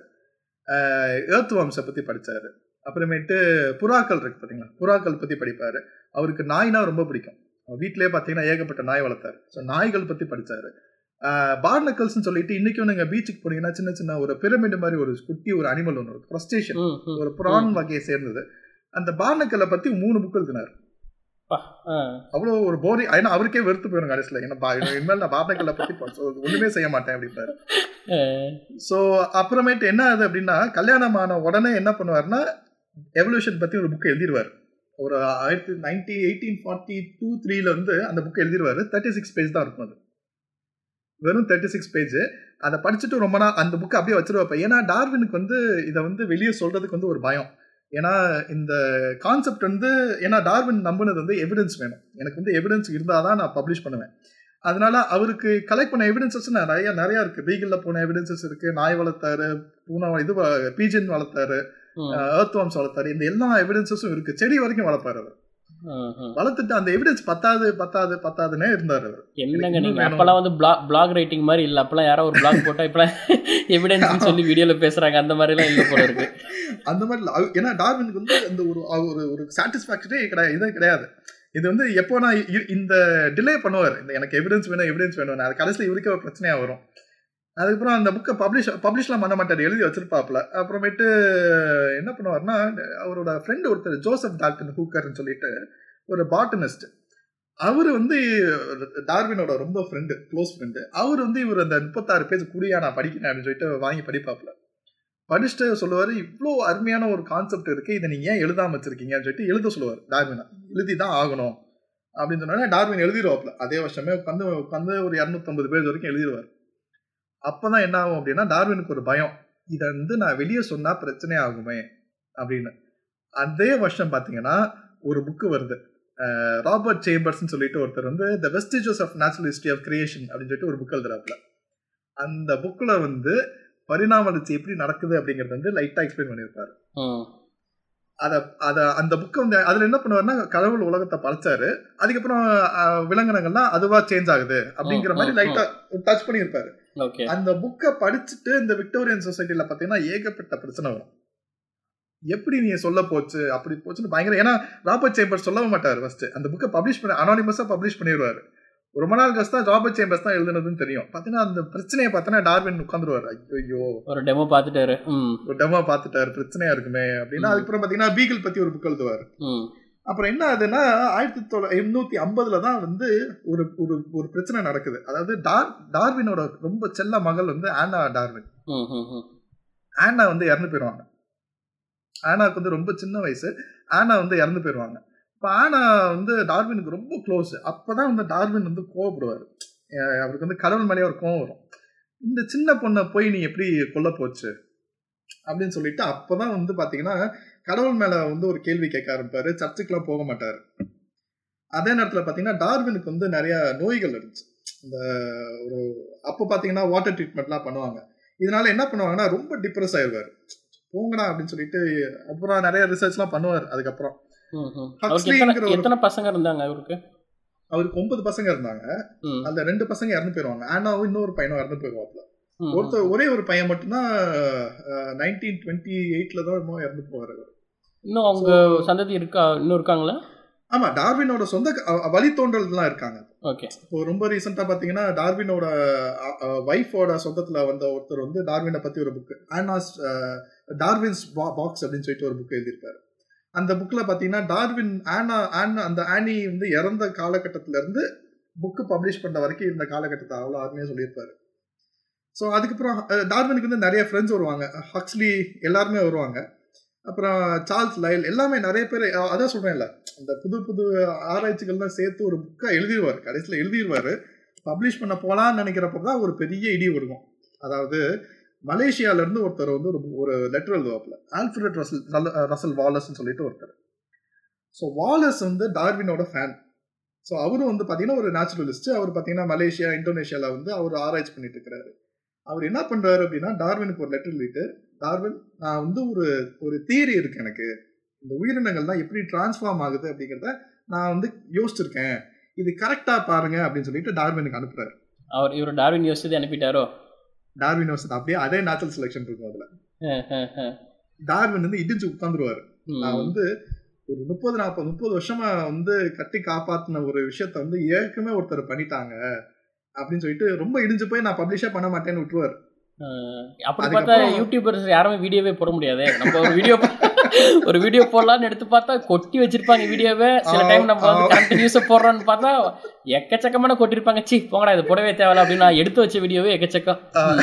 ஏர்த் வாம்ஸை பற்றி படித்தார் அப்புறமேட்டு புறாக்கள் இருக்கு பார்த்தீங்களா புறாக்கள் பற்றி படிப்பார் அவருக்கு நாய்னா ரொம்ப பிடிக்கும் அவர் வீட்டிலேயே பார்த்தீங்கன்னா ஏகப்பட்ட நாய் வளர்த்தாரு ஸோ நாய்கள் பற்றி படித்தார் பார்னக்கல்ஸ்னு சொல்லிட்டு இன்னைக்கும் நீங்கள் பீச்சுக்கு போனீங்கன்னா சின்ன சின்ன ஒரு பிரமிடு மாதிரி ஒரு குட்டி ஒரு அனிமல் ஒன்று இருக்கும் ஃப்ரஸ்டேஷன் ம், ம். ஒரு ப்ரான் வகையை சேர்ந்தது அந்த பார்னக்கல்லை பற்றி மூணு புக் எழுதினார் பா, ஆ. அவ்வளோ ஒரு போரி ஏன்னா அவருக்கே வெறுத்து போயிடும் கடைசியில் என்ன பா இனிமேல் நான் பாபக்கல்ல பத்தி ப- சொ- ஒண்ணுமே செய்ய மாட்டேன் அப்படின்றாரு அஹ், ஸோ அப்புறமேட்டு என்ன ஆகுது அப்படின்னா கல்யாணம் ஆன உடனே என்ன பண்ணுவாருன்னா எவல்யூஷன் பத்தி ஒரு புக் எழுதிடுவார் ஒரு ஆயிரத்தி நைன்டி எயிட்டீன் ஃபார்ட்டி டூ த்ரீல வந்து அந்த புக் எழுதிடுவாரு தேர்ட்டி சிக்ஸ் பேஜ் தான் இருக்கும் அது வெறும் தேர்ட்டி சிக்ஸ் பேஜ் அதை படிச்சுட்டு ரொம்ப நாள் அந்த புக்கை அப்படியே வச்சிருவாப்ப ஏன்னா டார்வினுக்கு வந்து இதை வந்து வெளியே சொல்றதுக்கு வந்து ஒரு பயம் ஏன்னா இந்த கான்செப்ட் வந்து ஏன்னா டார்வின் நம்பினது வந்து எவிடன்ஸ் வேணும் எனக்கு வந்து எவிடன்ஸ் இருந்தால் தான் நான் பப்ளிஷ் பண்ணுவேன் அதனால அவருக்கு கலெக்ட் பண்ண எவிடன்சஸ் நிறைய நிறைய இருக்கு பீகிளில் போன எவிடன்சஸ் இருக்கு நாய் வளர்த்தாரு பூனை இது பீஜன் வளர்த்தாரு ம். ஏர்த் வாம்ஸ் வளர்த்தாரு இந்த எல்லா எவிடன்சஸும் இருக்கு செடி வரைக்கும் வளர்ப்பாரு அவர் வளர்த்துட்டு அந்த எவிடன்ஸ் பத்தாது பத்தாது பத்தாதுன்னே இருந்தார் அவர் என்னங்க இன்னும் நீங்க வேணும். அப்பெல்லாம் வந்து பிளாக் பிளாக் ரைட்டிங் மாதிரி இல்ல அப்பெல்லாம் யாரோ ஒரு பிளாக் போட்டா இப்பெல்லாம் எவிடன்ஸ் சொல்லி வீடியோல பேசுறாங்க அந்த மாதிரி எல்லாம் இல்ல போல இருக்கு அந்த மாதிரி இல்ல. அவ- ஏன்னா டார்வினுக்கு வந்து அந்த ஒரு அவ- ஒரு ஒரு சாட்டிஸ்ஃபேக்ஷனே கிடையாது இதே கிடையாது இது வந்து எப்போ நான் இ- இந்த டிலே பண்ணுவார் இந்த எனக்கு எவிடன்ஸ் வேணும் எவிடன்ஸ் வேணும் அது கடைசியில் இவருக்கே ஒரு பிரச்சனையா வரும் அதுக்கப்புறம் அந்த புக்கை பப்ளிஷ் பப்ளிஷ்லாம் பண்ண மாட்டார் எழுதி வச்சிருப்பாப்ல அப்புறமேட்டு என்ன பண்ணுவார்னா அவரோட ஃப்ரெண்டு ஒருத்தர் ஜோசப் டால்டன் ஹூக்கர்னு சொல்லிட்டு ஒரு பாட்டனிஸ்ட் அவர் வந்து டார்வினோட ரொம்ப ஃப்ரெண்டு க்ளோஸ் ஃப்ரெண்டு அவர் வந்து இவர் அந்த முப்பத்தாறு பேஜ் குடியா நான் படிக்கிறேன் அப்படின்னு சொல்லிட்டு வாங்கி படிப்பாப்ல படிச்சுட்டு சொல்லுவார் இவ்வளோ அருமையான ஒரு கான்செப்ட் இருக்கு இதை நீங்க ஏன் எழுதாம வச்சிருக்கீங்கன்னு சொல்லிட்டு எழுத சொல்லுவார் டார்வினை எழுதி தான் ஆகணும் அப்படின்னு சொன்னா டார்வின் எழுதிடுவாப்ல அதே வருஷமே உட்காந்து உட்காந்து ஒரு இரநூத்தம்பது பேஜ் வரைக்கும் எழுதிடுவார் அப்பதான் என்ன ஆகும் அப்படின்னா டார்வினுக்கு ஒரு பயம் இதை வந்து நான் வெளியே சொன்னா பிரச்சனை ஆகுமே அப்படின்னு அதே வருஷம் பார்த்தீங்கன்னா ஒரு புக்கு வருது அஹ் ராபர்ட் சேம்பர்ஸ்னு சொல்லிட்டு ஒருத்தர் வந்து the vestiges of natural history of creation அப்படின்னு சொல்லிட்டு ஒரு புக் எழுதுறாப்புல அந்த புக்கில் வந்து பரிணாம வளர்ச்சி எப்படி நடக்குது அப்படிங்கறது வந்து லைட்டா எக்ஸ்பிளைன் பண்ணியிருப்பாரு ம். அத அத அந்த புக்கை வந்து அதுல என்ன பண்ணுவாருன்னா கடவுள் உலகத்தை படைச்சாரு அதுக்கப்புறம் அஹ், விலங்கினங்கள்லாம் அதுவா சேஞ்ச் ஆகுது அப்படிங்கிற ம், மாதிரி ம், லைட்டா டச் பண்ணியிருப்பாரு ஓகே அந்த புக்கை படிச்சுட்டு இந்த விக்டோரியன் சொசைட்டில பாத்தீங்கன்னா ஏகப்பட்ட பிரச்சனை வரும் எப்படி நீ சொல்ல போச்சு அப்படி போச்சுன்னு பயங்கர ஏன்னா ராபர்ட் சேம்பர்ஸ் சொல்லவே மாட்டார் ஃபர்ஸ்ட் அந்த புக்கை பப்ளிஷ் பண்ண அனானிமஸா பப்ளிஷ் பண்ணிடுவாரு ரொம்ப நாள் கழிச்சு தான் ராபர்ட் சேம்பர்ஸ் தான் எழுதுனதுன்னு தெரியும் பாத்தீங்கன்னா அந்த பிரச்சனையை பார்த்தோன்னா டார்வின் உட்காந்துருவாரு ஐயோ ஒரு டெமோ பார்த்துட்டாரு ம் ஒரு டெமோ பார்த்துட்டாரு பிரச்சனையா இருக்குமே அப்படின்னா ம். அதுக்கப்புறம் பாத்தீங்கன்னா பீகிள் பத்தி ஒரு புக் எழுதுவார் ம் அப்புறம் என்ன ஆகுதுன்னா ஆயிரத்தி தொள்ளாயிரத்தி எண்ணூத்தி ஐம்பதுல தான் வந்து ஒரு ஒரு ஒரு பிரச்சனை நடக்குது அதாவது டார் டார்வினோட ரொம்ப செல்ல மகள் வந்து ஆனா டார்வின் ம் ம் ம் ஆனா வந்து இறந்து போயிடுவாங்க ஆனாக்கு வந்து ரொம்ப சின்ன வயசு ஆனா வந்து இறந்து போயிடுவாங்க இப்போ ஆனா வந்து டார்வினுக்கு ரொம்ப க்ளோஸ் அப்பதான் வந்து டார்வின் வந்து கோவப்படுவார் அஹ் அவருக்கு வந்து கடவுள் மேலேயே ஒரு கோவம் வரும் இந்த சின்ன பொண்ணை போய் நீ எப்படி கொல்ல போச்சு அப்படின்னு சொல்லிட்டு அப்பதான் வந்து பாத்தீங்கன்னா கடவுள் மேல வந்து ஒரு கேள்வி கேட்க ஆரம்பிப்பாரு சர்ச்சுக்கெல்லாம் போக மாட்டாரு அதே நேரத்துல பாத்தீங்கன்னா டார்வினுக்கு வந்து நிறைய நோய்கள் இருந்துச்சு இந்த ஒரு அப்போ பாத்தீங்கன்னா வாட்டர் ட்ரீட்மெண்ட்லாம் பண்ணுவாங்க இதனால என்ன பண்ணுவாங்கன்னா ரொம்ப டிப்ரெஸ் ஆயிடுவாரு போங்கடா அப்படின்னு சொல்லிட்டு அப்புறம் நிறைய ரிசர்ச்லாம் பண்ணுவார் அதுக்கப்புறம் ம் ம் அவருக்கு எத்தனை ஹக்ஸ்லிங்கிற ஒரு எத்தனை பசங்க இருந்தாங்க அவருக்கு அவருக்கு ஒன்பது பசங்க இருந்தாங்க ம் அந்த ரெண்டு பசங்க இறந்து போயிருவாங்க ஆனாவும் இன்னொரு பையனும் இறந்து போயிருவாப்ல ம், ஒருத்தர் ஒரே ஒரு பையன் மட்டும்தான் நைன்டீன் டுவெண்ட்டி எயிட்ல தான் இன்னும் இறந்து போவாரு அவரு. இன்னும் அவங்க சந்ததி இருக்கா இன்னும் இருக்காங்களா ஆமா டார்வினோட சொந்த அஹ், வழித்தோன்றல்கள்லாம் இருக்காங்க ஓகே இப்போ ரொம்ப ரீசெண்டா பாத்தீங்கன்னா டார்வினோட ஒய்ஃபோட சொந்தத்துல வந்த ஒருத்தர் வந்து டார்வினை பத்தி ஒரு புக் ஆனாஸ் டார்வின்ஸ் பாக்ஸ் அப்படின்னு சொல்லிட்டு ஒரு புக் எழுதியிருப்பாரு அந்த புக்ல பாத்தீங்கன்னா டார்வின் ஆனா ஆனா அந்த ஆனி வந்து இறந்த காலகட்டத்தில இருந்து புக்கு பப்ளிஷ் பண்ண வரைக்கும் இந்த காலகட்டத்தை அவ்வளோ அருமையாக சொல்லியிருப்பாரு ஸோ அதுக்கப்புறம் அஹ், டார்வினுக்கு வந்து நிறைய ஃப்ரெண்ட்ஸ் வருவாங்க ஹக்ஸ்லி எல்லாருமே வருவாங்க அப்புறம் சார்ல்ஸ் லைல் எல்லாமே நிறைய பேர் அஹ், அதான் சொல்றேன்ல அந்த புது புது ஆராய்ச்சிகள்லாம் சேர்த்து ஒரு புக்கை எழுதிடுவார் கடைசியில் எழுதிடுவார் பப்ளிஷ் பண்ண போகலான்னு நினைக்கிறப்ப தான் ஒரு பெரிய இடி விடுவோம் அதாவது மலேசியால இருந்து ஒருத்தர் வந்து ஒரு ஒரு லெட்டர் எழுதுவாப்புல ஆல்ஃபிரட் ரசல் ரல்- ரசல் வாலஸ்ன்னு சொல்லிட்டு ஒருத்தர் ஸோ வாலஸ் வந்து டார்வினோட ஃபேன் ஸோ அவரும் வந்து பார்த்தீங்கன்னா ஒரு நேச்சுரலிஸ்ட் அவர் பார்த்தீங்கன்னா மலேசியா இந்தோனேஷியாவில் வந்து அவர் ஆராய்ச்சி பண்ணிட்டு இருக்கிறாரு அவர் என்ன பண்றாரு அப்படின்னா டார்வினுக்கு ஒரு லெட்டர் எழுதிட்டு டார்வின் நான் வந்து ஒரு ஒரு தியரி இருக்கு எனக்கு இந்த உயிரினங்கள்லாம் எப்படி டிரான்ஸ்ஃபார்ம் ஆகுது அப்படிங்கிறத நான் வந்து யோசிச்சிருக்கேன் இது கரெக்டா பாருங்க அப்படின்னு சொல்லிட்டு டார்வினுக்கு அனுப்புறாரு அவர் இவர் டார்வின் யோசிச்சு அனுப்பிட்டாரோ டார்வின் யோசிச்சு அப்படியே அதே நேச்சுரல் செலெக்ஷன் இருக்கும் அதுல அஹ், அஹ், அஹ். டார்வின் வந்து இடிஞ்சு உட்காந்துருவாரு ம். நான் வந்து ஒரு முப்பது நாற்பது முப்பது வருஷமா வந்து கட்டி காப்பாத்தின ஒரு விஷயத்த வந்து ஏற்கனவே ஒருத்தர் பண்ணிட்டாங்க அப்படின்னு சொல்லிட்டு ரொம்ப இடிஞ்சு போய் நான் பப்ளிஷே பண்ண மாட்டேன்னு விட்டுருவாரு அஹ், அப்படி பார்த்தா அதுக்கப்புறம் யூடியூபர்ஸ் யாருமே வீடியோவே போட முடியாதே நம்ம ஒரு வீடியோ ஒரு வீடியோ போடலாம்னு எடுத்து பார்த்தா கொட்டி வச்சிருப்பாங்க வீடியோவை சில ஆ, டைம் நம்ம வந்து ஆ. கண்டினியூஸா போடுறோம்னு பார்த்தா எக்கச்சக்கமான கொட்டிருப்பாங்க சி போங்கடா இது போடவே தேவையில்ல அப்படின்னு நான் எடுத்து வச்ச வீடியோவே எக்கச்சக்கம்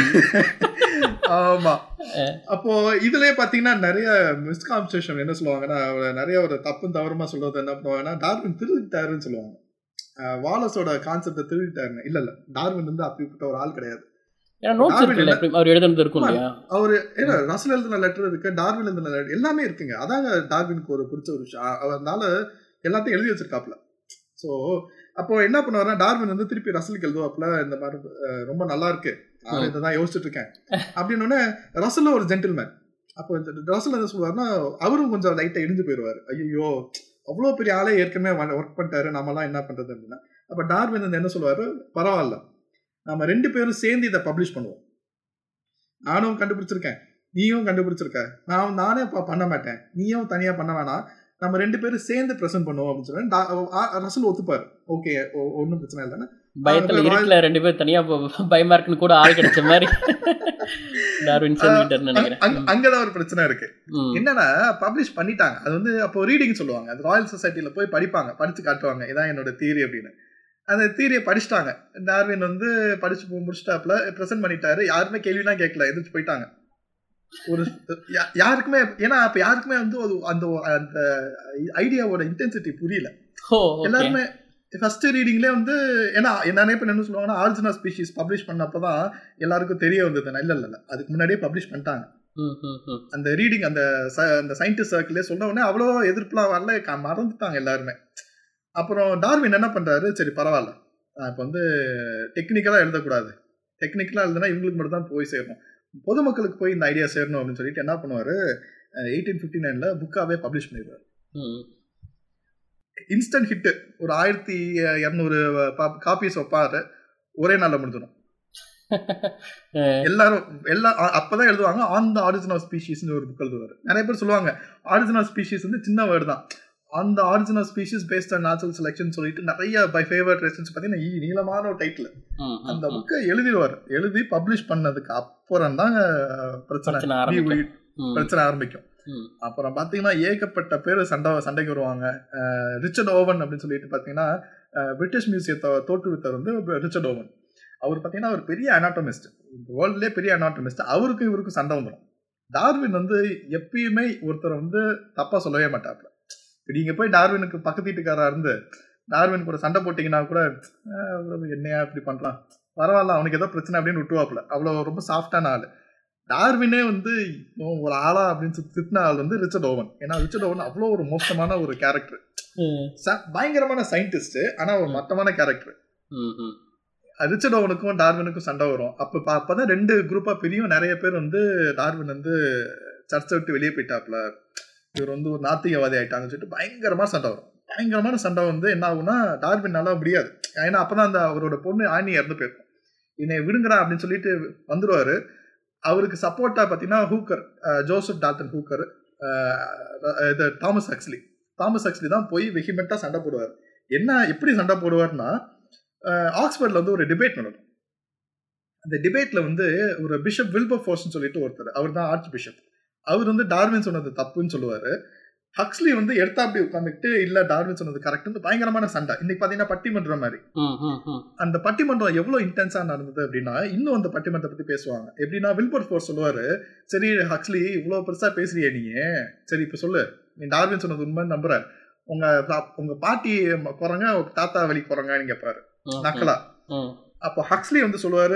ஆமா அப்போ இதுலயே பாத்தீங்கன்னா நிறைய மிஸ்கான்செப்ஷன் என்ன சொல்லுவாங்கன்னா அவரை நிறைய ஒரு தப்பும் தவறுமா சொல்றது என்ன பண்ணுவாங்கன்னா டார்வின் திருடிட்டாருன்னு சொல்லுவாங்க அஹ் வாலஸோட கான்செப்டை திருடிட்டாருன்னு இல்ல இல்ல டார்வின் வந்து அப்படிப்பட்ட ஒரு ஆள் கிடையாது ஏன்னா நோட்ஸ் டார்வின் இருக்குல்ல எப்படி அவர் எழுதுனது இருக்கும் இல்லையா அவரு ஏன்னா ரசல் எழுதின லெட்டர் இருக்கு டார்வின் எழுதின லெட்டர் எல்லாமே இருக்குங்க அதாங்க டார்வினுக்கு ஒரு பிடிச்ச ஒரு விஷயம் அ- அதனால எல்லாத்தையும் எழுதி வச்சிருக்காப்ல ஸோ அப்போ என்ன பண்ணுவாருன்னா டார்வின் வந்து திருப்பி ரசலுக்கு எழுதுவாப்ல இந்த மாதிரி அஹ், ரொம்ப நல்லா இருக்கு நான் ம். இதை தான் யோசிச்சுட்டு இருக்கேன் அப்படின்னு உடனே ரசல் ஒரு ஜென்டில்மேன் அப்போ இந்த ரசல் என்ன சொல்லுவாருன்னா அவரும் கொஞ்சம் லைட்டா இடிஞ்சு போயிடுவாரு ஐயோ அவ்வளோ பெரிய ஆளே ஏற்கனவே ஒர்க் பண்ணிட்டாரு நம்மலாம் என்ன பண்றது அப்படின்னா அப்ப டார்வின் வந்து என்ன சொல்லுவாரு பரவாயில்ல நம்ம ரெண்டு பேரும் சேர்ந்து இதை பப்ளிஷ் பண்ணுவோம் நானும் கண்டுபிடிச்சிருக்கேன் நீயும் கண்டுபிடிச்சிருக்க நான் நானே ப- பண்ண மாட்டேன் நீயும் தனியா பண்ண வேணாம் நம்ம ரெண்டு பேரும் சேர்ந்து ப்ரெசென்ட் பண்ணுவோம் அப்படின்னு சொல்லி டா- ஆ- ரசல் ஒத்துப்பாரு ஓகே ஒன்றும் பிரச்சனை இல்லைன்னா பயத்துல ஆ, இருட்டுல ரெண்டு பேர் தனியா ப- பயமா இருக்குன்னு கூட ஆள் கிடைச்ச மாதிரி டார்வின் சொல்லிட்டாருன்னு அங்க- நினைக்கிறேன் அங்க- அங்கதான் ஒரு பிரச்சனை இருக்கு ம். என்னன்னா பப்ளிஷ் பண்ணிட்டாங்க அது வந்து அப்போ ரீடிங் சொல்லுவாங்க அது ராயல் சொசைட்டில போய் படிப்பாங்க படிச்சு காட்டுவாங்க இதான் என்னோட தியரி அப்படின்னு அந்த தியரியை படிச்சிட்டாங்க டார்வின் வந்து படிச்சு போ- முடிச்சிட்டாப்ல ப்ரெசென்ட் பண்ணிட்டாரு யாருமே கேள்விலாம் கேட்கல எதிர்த்து போயிட்டாங்க ஒரு யா- யாருக்குமே ஏன்னா அப்ப யாருக்குமே வந்து ஒரு அந்த அந்த ஐடியாவோட இன்டென்சிட்டி புரியல ஓ ஓகே எல்லாருமே ஃபர்ஸ்ட் ரீடிங்லேயே வந்து ஏன்னா நிறைய பேர் என்ன சொல்லுவாங்கன்னா ஆரிஜினல் ஸ்பீஷிஸ் பப்ளிஷ் பண்ணப்பதான் எல்லாருக்கும் தெரிய வந்தது இல்ல இல்ல இல்ல அதுக்கு முன்னாடியே பப்ளிஷ் பண்ணிட்டாங்க ம் ம் ம் அந்த ரீடிங் அந்த ச- அந்த சயின்டிஸ்ட் சர்க்கிளே சொன்ன உடனே அவ்வளோ எதிர்ப்புலாம் வரல க- மறந்துட்டாங்க எல்லாருமே அப்புறம் டார்வின் என்ன பண்றாரு சரி பரவாயில்ல நான் இப்போ வந்து டெக்னிக்கலாக எழுதக்கூடாது டெக்னிக்கலாக எழுதுனா இவங்களுக்கு மட்டும் தான் போய் சேரணும் பொதுமக்களுக்கு போய் இந்த ஐடியா சேரணும் அப்படின்னு சொல்லிட்டு என்ன பண்ணுவாரு எயிட்டீன் ஃபிஃப்டி நைன்ல புக்காவே பப்ளிஷ் பண்ணிடுவார் ம் இன்ஸ்டன்ட் ஹிட் ஒரு ஆயிரத்தி இரநூறு காப்பீஸ் வைப்பாரு ஒரே நாள்ல முடிஞ்சிடும் எல்லாரும் எல்லா அ- அப்பதான் எழுதுவாங்க ஆன் த ஆரிஜினல் ஸ்பீஷிஸ்னு ஒரு புக் எழுதுவாரு நிறைய பேர் சொல்லுவாங்க ஆரிஜினல் ஸ்பீஷிஸ் வந்து சின்ன வேர்டு தான் அந்த original species based on natural selection சொல்லிட்டு நிறைய பை ஃபேவரட் ரெசன்ஸ் பார்த்தீங்கன்னா ஈ- நீளமான ஒரு டைட்டில் ம், அந்த ம், ம். புக்கை எழுதிடுவார் எழுதி பப்ளிஷ் பண்ணதுக்கு அப்புறம் தான் பிரச்சனை பிரச்சனை நீ ஆரம்பிக்கும் உயிர் ம், பிரச்சனை ஆரம்பிக்கும் ம். அப்புறம் பாத்தீங்கன்னா ஏகப்பட்ட பேர் சண்டை சண்டைக்கு வருவாங்க அஹ் ரிச்சர்ட் ஓவன் அப்படின்னு சொல்லிட்டு பாத்தீங்கன்னா அஹ் பிரிட்டிஷ் மியூசியத்தை தோற்றுவித்தவர் வந்து ரிச்சர்ட் ஓவன் அவர் பாத்தீங்கன்னா அவர் பெரிய அனாட்டமிஸ்ட் வேர்ல்ட்லேயே பெரிய அனாட்டமிஸ்ட் அவருக்கும் இவருக்கும் சண்டை வந்துடும் டார்வின் வந்து எப்பயுமே ஒருத்தர் வந்து தப்பா சொல்லவே மாட்டாப்ல இப்ப நீங்க போய் டார்வினுக்கு பக்கத்து வீட்டுக்காரா இருந்து டார்வின் கூட சண்டை போட்டீங்கன்னா கூட "அஹ், அவரு என்னையா இப்படி பண்றான் பரவாயில்ல அவனுக்கு ஏதோ பிரச்சனை அப்படின்னு விட்டுவாப்ல அவ்வளவு ரொம்ப சாஃப்டான ஆளு டார்வினே வந்து இவன் ஒரு ஆளா அப்படின்னு சொல்லி திட்டின ஆள் வந்து ரிச்சர்ட் ஓவன் ஏன்னா ரிச்சர்ட் ஓவன் அவ்வளோ ஒரு மோசமான ஒரு கேரக்டர் ம், பயங்கரமான சயின்டிஸ்ட் ஆனா ஒரு மட்டமான கேரக்டர் ம், ம். ரிச்சர்ட் ஓவனுக்கும் டார்வினுக்கும் சண்டை வரும் அப்ப ப- அப்பதான் ரெண்டு குரூப்பா பிரியும் நிறைய பேர் வந்து டார்வின் வந்து சர்ச்சை விட்டு வெளியே போயிட்டாப்ல இவர் வந்து ஒரு நாத்திகவாதி ஆயிட்டாங்கன்னு சொல்லிட்டு பயங்கரமா சண்டை வரும் பயங்கரமான சண்டை வந்து என்ன ஆகும்னா டார்வின்னால முடியாது ஏன்னா அப்பதான் அந்த அவரோட பொண்ணு ஆணி இறந்து போயிருக்கும் என்னை விடுங்கடா அப்படின்னு சொல்லிட்டு வந்துருவாரு அவருக்கு சப்போர்ட்டா பாத்தீங்கன்னா ஹூக்கர் அஹ், ஜோசப் டால்டன் ஹூக்கர் அஹ், இது தாமஸ் அக்ஸ்லி தாமஸ் அக்ஸ்லி தான் போய் வெஹிமெண்டா சண்டை போடுவார் என்ன எப்படி சண்டை போடுவார்னா அஹ், ஆக்ஸ்போர்ட்ல வந்து ஒரு டிபேட் நடக்கும் அந்த டிபேட்ல வந்து ஒரு பிஷப் வில்பர் ஃபோர்ஸ்னு சொல்லிட்டு ஒருத்தர் அவர் தான் ஆர்ச் பிஷப் அவர் வந்து டார்வின் சொன்னது தப்புன்னு சொல்லுவாரு ஹக்ஸ்லி வந்து எடுத்தா அப்படி உட்காந்துக்கிட்டு இல்ல டார்வின் சொன்னது கரெக்ட்னு பயங்கரமான சண்டை இன்னைக்கு பாத்தீங்கன்னா பட்டிமன்றம் மாதிரி ம், ம், ம். அந்த பட்டிமன்றம் எவ்வளவு இன்டென்ஸா நடந்தது அப்படின்னா இன்னும் அந்த பட்டிமன்றத்தை பத்தி பேசுவாங்க எப்படின்னா வில்பர் ஃபோர்ஸ் சொல்லுவாரு சரி ஹக்ஸ்லி இவ்வளவு பெருசா பேசுறியே நீ சரி இப்ப சொல்லு நீ டார்வின் சொன்னது உண்மைன்னு நம்புற உங்க தா- உங்க பாட்டி குரங்க உங்க தாத்தா வழி குரங்கன்னு கேட்பாரு ம், நக்கலா ம். அப்போ ஹக்ஸ்லி வந்து சொல்லுவாரு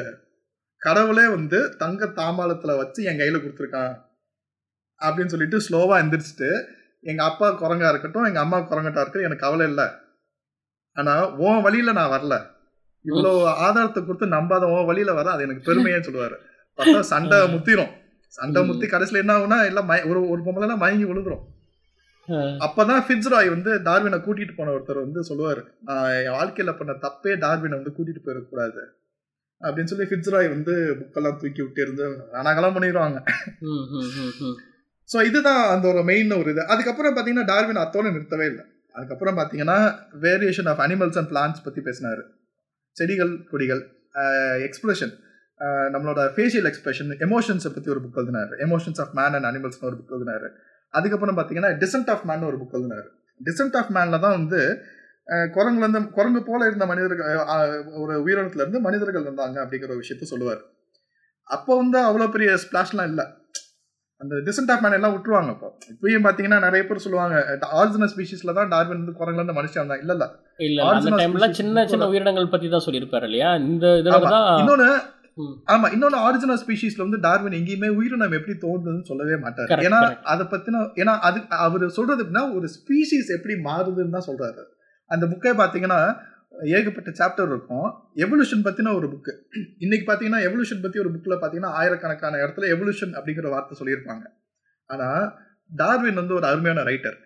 கடவுளே வந்து தங்க தாம்பாளத்துல வச்சு என் கையில கொடுத்துருக்கான் அப்படின்னு சொல்லிட்டு ஸ்லோவா எந்திரிச்சிட்டு எங்க அப்பா குரங்கா இருக்கட்டும் எங்க அம்மா குரங்கட்டா இருக்கட்டும் எனக்கு கவலை இல்லை ஆனா உன் வழியில நான் வரல இவ்வளவு ஆதாரத்தை கொடுத்து நம்பாத உன் வழியில வர அது எனக்கு பெருமையான்னு சொல்லுவாரு பார்த்தா சண்டை முத்திரும் சண்டை ம். முத்தி கடைசியில என்ன ஆகும்னா எல்லாம் மய- ஒரு ஒரு பொம்பளை மயங்கி விழுந்துரும் ம். அப்பதான் ஃபிட்ஸ்ராய் வந்து டார்வினை கூட்டிட்டு போன ஒருத்தர் வந்து சொல்லுவாரு நான் என் வாழ்க்கையில பண்ண தப்பே டார்வினை வந்து கூட்டிட்டு போயிடக்கூடாது அப்படின்னு சொல்லி ஃபிட்ஸ்ராய் வந்து புக்கெல்லாம் தூக்கி விட்டு இருந்து ரணகலாம் பண்ணிடுவாங்க ம், ம், ம், ம். ஸோ இதுதான் அந்த ஒரு மெயின் ஒரு இது அதுக்கப்புறம் பார்த்தீங்கன்னா டார்வின் அத்தோட நிறுத்தவே இல்லை அதுக்கப்புறம் பார்த்தீங்கன்னா variation of animals and plants பற்றி பேசினாரு செடிகள் கொடிகள் எக்ஸ்பிரஷன் நம்மளோட ஃபேஷியல் எக்ஸ்பிரஷன் எமோஷன்ஸை பற்றி ஒரு புக் எழுதினாரு எமோஷன்ஸ் ஆஃப் மேன் அண்ட் அனிமல்ஸ்னு ஒரு புக் எழுதினாரு அதுக்கப்புறம் பார்த்தீங்கன்னா டிசன்ட் ஆஃப் மேன் ஒரு புக் எழுதினாரு டிசன்ட் ஆஃப் மேன்ல தான் வந்து அஹ், குரங்குல இருந்து குரங்கு போல இருந்த மனிதர்கள் அஹ், ஒரு உயிரினத்துல இருந்து மனிதர்கள் வந்தாங்க அப்படிங்கிற ஒரு விஷயத்த சொல்லுவார் அப்போ வந்து அவ்வளோ பெரிய ஸ்பிளாஷ்லாம் இல்லை அந்த டிசன்ட் ஆஃப் மேன் எல்லாம் விட்டுருவாங்க இப்போ இப்பயும் பார்த்தீங்கன்னா நிறைய பேர் சொல்லுவாங்க ஆரிஜினல் ஸ்பீஷிஸ்ல தான் டார்வின் வந்து குரங்குல இருந்து மனுஷன் வந்தான் இல்ல இல்ல இல்ல அந்த Original டைம்ல species சின்ன சின்ன கூட- உயிரினங்கள் பத்தி தான் சொல்லியிருப்பாரு இல்லையா இந்த இதுல ஆமா. தான் இன்னொன்னு ம். ஆமா இன்னொன்னு ஆரிஜினல் ஸ்பீஷிஸ்ல வந்து டார்வின் எங்கேயுமே உயிரினம் எப்படி தோன்றுதுன்னு சொல்லவே மாட்டாரு Correct, ஏன்னா correct. அதை பத்தின ஏன்னா அது அவர் சொல்றது எப்படின்னா ஒரு ஸ்பீஷிஸ் எப்படி மாறுதுன்னு தான் சொல்றாரு அந்த புக்கே பாத்தீங்கன்னா ஏகப்பட்ட சாப்டர் இருக்கும் எவல்யூஷன் பத்தின ஒரு புக்கு இன்னைக்கு பாத்தீங்கன்னா எவல்யூஷன் பத்தி ஒரு புக்ல பாத்தீங்கன்னா ஆயிரக்கணக்கான இடத்துல எவல்யூஷன் அப்படிங்கிற வார்த்தை சொல்லியிருப்பாங்க ஆனா டார்வின் வந்து ஒரு அருமையான ரைட்டர்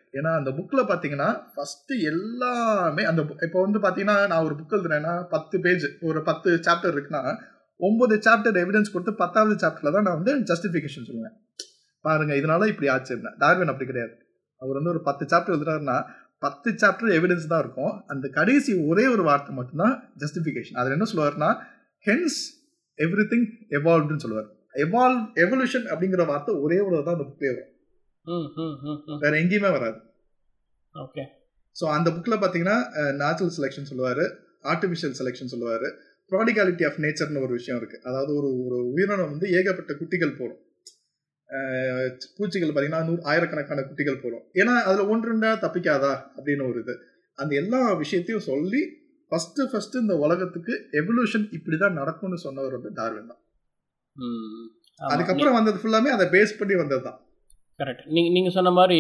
ஏன்னா அந்த புக்ல பாத்தீங்கன்னா ஃபர்ஸ்ட் எல்லாமே அந்த இப்போ வந்து பாத்தீங்கன்னா நான் ஒரு புக் எழுதுறேன்னா பத்து பேஜ் ஒரு பத்து சாப்டர் இருக்குன்னா ஒன்பது சாப்டர் எவிடன்ஸ் கொடுத்து பத்தாவது சாப்டர்ல தான் நான் வந்து ஜஸ்டிஃபிகேஷன் சொல்லுவேன் பாருங்க இதனால இப்படி ஆச்சு டார்வின் அப்படி கிடையாது அவர் வந்து ஒரு பத்து சாப்டர் எழுதுறாருன்னா பத்து சாப்டர் எவிடன்ஸ் தான் இருக்கும் அந்த கடைசி ஒரே ஒரு வார்த்தை மட்டும்தான் ஜஸ்டிஃபிகேஷன் அதில் என்ன சொல்லுவார்னா ஹென்ஸ் எவ்ரி திங் எவால்வ்டுன்னு சொல்லுவார் எவால்வ் எவல்யூஷன் அப்படிங்கிற வார்த்தை ஒரே ஒரு தான் அந்த புக்லேயே வரும் ம் ம் ம் ம் வேற எங்கேயுமே வராது ஓகே ஸோ அந்த புக்கில் பார்த்தீங்கன்னா நேச்சுரல் செலெக்ஷன் சொல்லுவார் ஆர்டிஃபிஷியல் செலெக்ஷன் சொல்லுவார் ப்ராடிகாலிட்டி ஆஃப் நேச்சர்னு ஒரு விஷயம் இருக்குது அதாவது ஒரு ஒரு உயிரினம் வந்து ஏகப்பட்ட குட்டிகள் போடும் அஹ் பூச்சிகள் பார்த்தீங்கன்னா நூறு ஆயிரக்கணக்கான குட்டிகள் போடும் ஏன்னா அதில் ஒன்று ரெண்டா தப்பிக்காதா அப்படின்னு ஒரு இது அந்த எல்லா விஷயத்தையும் சொல்லி ஃபஸ்ட்டு ஃபஸ்ட்டு இந்த உலகத்துக்கு எவல்யூஷன் இப்படி தான் நடக்கும்னு சொன்னவர் வந்து டார்வின் தான் ம் அதுக்கப்புறம் வந்தது ஃபுல்லாமே அதை பேஸ் பண்ணி வந்தது தான் கரெக்ட் நீங்கள் நீங்கள் சொன்ன மாதிரி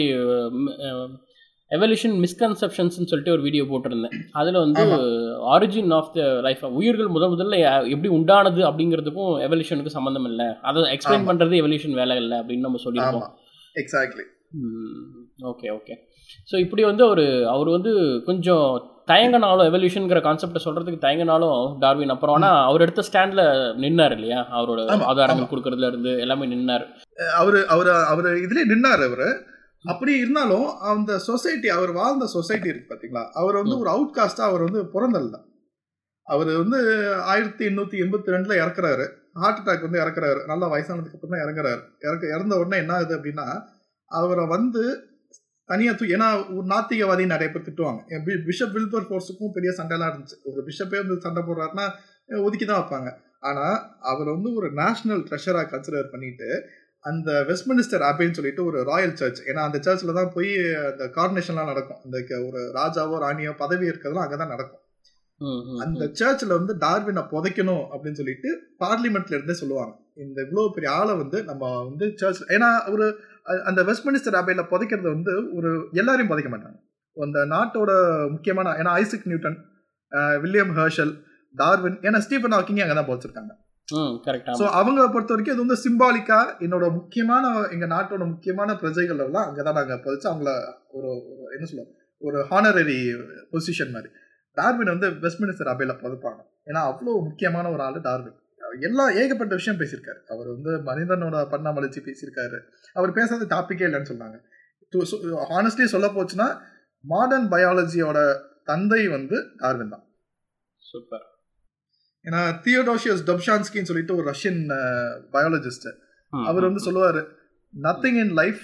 எவல்யூஷன் மிஸ்கன்செப்ஷன்ஸ்னு சொல்லிட்டு ஒரு வீடியோ போட்டிருந்தேன் அதில் வந்து ஆமா. ஆரிஜின் ஆஃப் த லைஃப் உயிர்கள் முதல் முதல்ல யா- எப்படி உண்டானது அப்படிங்கிறதுக்கும் எவல்யூஷனுக்கு சம்மந்தம் இல்லை அதை எக்ஸ்பிளைன் ஆமா. பண்ணுறது எவல்யூஷன் வேலை இல்லை அப்படின்னு நம்ம சொல்லியிருக்கோம் ஆமாம் எக்ஸாக்ட்லி ஓகே ஓகே ஸோ இப்படி வந்து ஒரு அவர் வந்து கொஞ்சம் தயங்கினாலும் எவல்யூஷனுங்கிற கான்செப்டை சொல்கிறதுக்கு தயங்கினாலும் டார்வின் அப்புறம் ஆனால் அவர் எடுத்த ஸ்டாண்டில் நின்னார் இல்லையா அவரோட ஆமா, ஆதாரங்கள் ஆமா. கொடுக்கறதுல இருந்து எல்லாமே நின்னார் அவரு அவர் அவர் இதுலயே நின்னார் அவரு அப்படி இருந்தாலும் அந்த சொசைட்டி அவர் வாழ்ந்த சொசைட்டி இருக்கு பாத்தீங்களா அவர் வந்து ம். ஒரு அவுட் காஸ்டா அவர் வந்து பிறந்தல்ல அவர் வந்து ஆயிரத்தி எண்ணூத்தி எண்பத்தி ரெண்டுல இறக்குறாரு ஹார்ட் அட்டாக் வந்து இறக்குறாரு நல்லா வயசானதுக்கு அப்புறம் தான் இறங்குறாரு இறக்க இறந்த உடனே என்ன ஆகுது அப்படின்னா அவரை வந்து தனியா தூ ஏன்னா ஒரு நாத்திகவாதி நிறைய பேர் திட்டுவாங்க என் பி- பிஷப் வில்பர் ஃபோர்ஸுக்கும் பெரிய சண்டைலாம் இருந்துச்சு ஒரு பிஷப்பே வந்து சண்டை போடுறாருன்னா அஹ் ஒதுக்கி தான் வைப்பாங்க ஆனா அவர் வந்து ஒரு நேஷனல் ட்ரெஷரா கன்சிடர் பண்ணிட்டு அந்த வெஸ்ட்மினிஸ்டர் அபேன்னு சொல்லிட்டு ஒரு ராயல் சர்ச் ஏன்னா அந்த சர்ச்சில் தான் போய் அந்த கார்னேஷன்லாம் நடக்கும் அந்த க- ஒரு ராஜாவோ ராணியோ பதவி இருக்கிறதுலாம் அங்கே தான் நடக்கும் ம், ம், அந்த ம். சர்ச்சில் வந்து டார்வினை புதைக்கணும் அப்படின்னு சொல்லிட்டு பார்லிமெண்ட்ல இருந்தே சொல்லுவாங்க இந்த இவ்வளோ பெரிய ஆளை வந்து நம்ம வந்து சர்ச் ஏன்னா ஒரு அ- அந்த வெஸ்ட்மினிஸ்டர் அபேல புதைக்கிறது வந்து ஒரு எல்லாரையும் புதைக்க மாட்டாங்க அந்த நாட்டோட முக்கியமான ஏன்னா ஐசக் நியூட்டன் அஹ், வில்லியம் ஹர்ஷல் டார்வின் ஏன்னா ஸ்டீஃபன் ஹாக்கிங் அங்கே தான் புதைச்சிருக்காங்க ம் கரெக்ட் ஸோ அவங்கள பொறுத்த வரைக்கும் இது வந்து சிம்பாலிக்கா என்னோட முக்கியமான எங்க நாட்டோட முக்கியமான பிரஜைகள் எல்லாம் அங்கதான் நாங்க பதிச்சு அவங்கள ஒரு ஒரு என்ன சொல்ல ஒரு ஹானரரி பொசிஷன் மாதிரி டார்வின் வந்து வெஸ்ட்மினிஸ்டர் அபேல பதுப்பாங்க ஏன்னா அவ்வளோ முக்கியமான ஒரு ஆளு டார்வின் எல்லா ஏகப்பட்ட விஷயம் பேசியிருக்காரு அவர் வந்து மனிதனோட பரிணாமலர்ச்சி பேசியிருக்காரு அவர் பேசாத டாப்பிக்கே இல்லைன்னு சொன்னாங்க ஹானஸ்ட்லி சொல்ல போச்சுன்னா மாடர்ன் பயாலஜியோட தந்தை வந்து டார்வின் தான் சூப்பர் ஏன்னா தியோடோஷியஸ் டொப்ஷான்ஸ்கின்னு சொல்லிட்டு ஒரு ரஷ்யன் பயாலஜிஸ்ட் அவர் வந்து சொல்லுவாரு nothing in life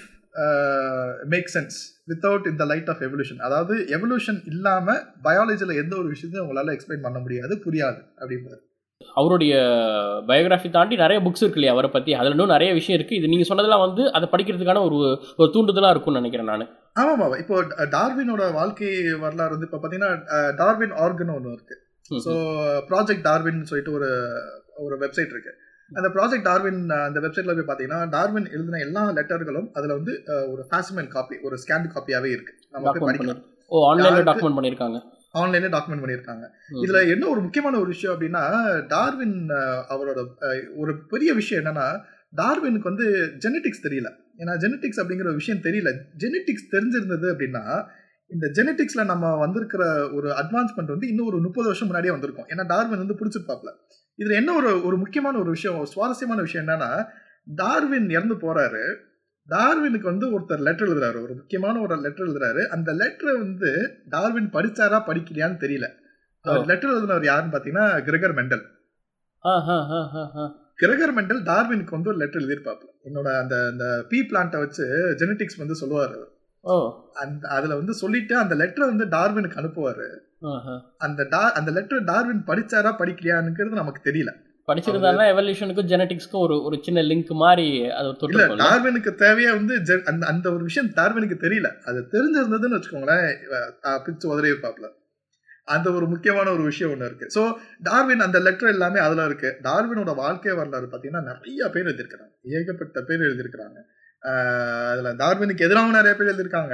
make sense without இந்த லைட் ஆஃப் எவல்யூஷன் அதாவது எவல்யூஷன் இல்லாம பயாலஜில எந்த ஒரு விஷயத்தையும் உங்களால எக்ஸ்பிளைன் பண்ண முடியாது புரியாது அப்படின்றாரு அவருடைய பயோகிராஃபி தாண்டி நிறைய புக்ஸ் இருக்கு இல்லையா அவரை பற்றி அதில் இன்னும் நிறைய விஷயம் இருக்குது இது நீங்கள் சொன்னதெல்லாம் வந்து அதை படிக்கிறதுக்கான ஒரு ஒரு தூண்டுதலாக இருக்கும்னு நினைக்கிறேன் நான் ஆமாம் இப்போ ட- டார்வினோட வாழ்க்கை வரலாறு வந்து இப்போ பார்த்தீங்கன்னா அஹ், டார்வின் ஆர்கன் ஒன்று இருக்கு ஸோ ப்ராஜெக்ட் டார்வின் சொல்லிட்டு ஒரு ஒரு வெப்சைட் இருக்கு அந்த ப்ராஜெக்ட் டார்வின் அஹ், அந்த வெப்சைட்ல போய் பார்த்தீங்கன்னா டார்வின் எழுதின எல்லா லெட்டர்களும் அதில் வந்து அஹ், ஒரு ஃபேசிமென் காப்பி ஒரு ஸ்கேன் காப்பியாவே இருக்கு நம்ம போய் டாக்குமெண்ட் படிக்கலாம் பண்ணி ஓ ஆன்லைனில் யாருக்கு- டாக்குமெண்ட் பண்ணியிருக்காங்க ஆன்லைன்ல டாக்குமெண்ட் பண்ணியிருக்காங்க ம். இதுல என்ன ஒரு முக்கியமான ஒரு விஷயம் அப்படின்னா டார்வின் அஹ், அவரோட அஹ், ஒரு பெரிய விஷயம் என்னன்னா டார்வினுக்கு வந்து ஜெனட்டிக்ஸ் தெரியல ஏன்னா ஜெனட்டிக்ஸ் அப்படிங்கிற ஒரு விஷயம் தெரியல ஜெனட்டிக்ஸ் தெரிஞ்சிருந்தது அப்படின்னா இந்த ஜெனட்டிக்ஸ்ல நம்ம வந்திருக்கிற ஒரு அட்வான்ஸ்மெண்ட் வந்து இன்னும் ஒரு முப்பது வருஷம் முன்னாடியே வந்திருக்கும் ஏன்னா டார்வின் வந்து பிடிச்சிருப்பாப்ல இதுல என்ன ஒரு ஒரு முக்கியமான ஒரு விஷயம் ஒரு சுவாரஸ்யமான விஷயம் என்னன்னா டார்வின் இறந்து போறாரு டார்வினுக்கு வந்து ஒருத்தர் லெட்டர் எழுதுறாரு ஒரு முக்கியமான ஒரு லெட்டர் எழுதுறாரு அந்த லெட்டரை வந்து டார்வின் படிச்சாரா படிக்கலையான்னு தெரியல அவர் லெட்டர் எழுதினவர் யாருன்னு பாத்தீங்கன்னா கிரெகர் மெண்டல் ஆ ஆ ஆ ஆ ஆ கிரெகர் மெண்டல் டார்வினுக்கு வந்து ஒரு லெட்டர் எழுதியிருப்பாப்ல என்னோட அந்த அந்த பீ பிளான்ட்டை வச்சு ஜெனட்டிக்ஸ் வந்து சொல்லுவார் அவர். ஓ அந்த அதுல வந்து சொல்லிட்டு அந்த லெட்டரை வந்து டார்வினுக்கு அனுப்புவாரு ஆஹா. அந்த டா அந்த லெட்டர் டார்வின் படிச்சாரா படிக்கலையாங்கிறது நமக்கு தெரியல படிச்சிருந்தாங்கன்னா எவல்யூஷனுக்கும் ஜெனட்டிக்ஸ்க்கும் ஒரு ஒரு சின்ன லிங்க் மாதிரி அது இல்ல தொட்டு டார்வினுக்கு தேவையா வந்து ஜெ- அந்த அந்த ஒரு விஷயம் டார்வினுக்கு தெரியல அது தெரிஞ்சிருந்ததுன்னு வச்சுக்கோங்களேன் இவ- அஹ் பிச்சு உதறி இருப்பாப்ல அந்த ஒரு முக்கியமான ஒரு விஷயம் ஒண்ணு இருக்கு சோ டார்வின் அந்த லெட்டர் எல்லாமே அதுல இருக்கு டார்வினோட வாழ்க்கை வரலாறு பாத்தீங்கன்னா நிறைய பேர் எழுதியிருக்கிறாங்க ஏகப்பட்ட பேர் எழுதியிருக்கிறாங்க ஆஹ் அதுல டார்வினுக்கு எதிராகவும் நிறைய பேர் எழுதியிருக்காங்க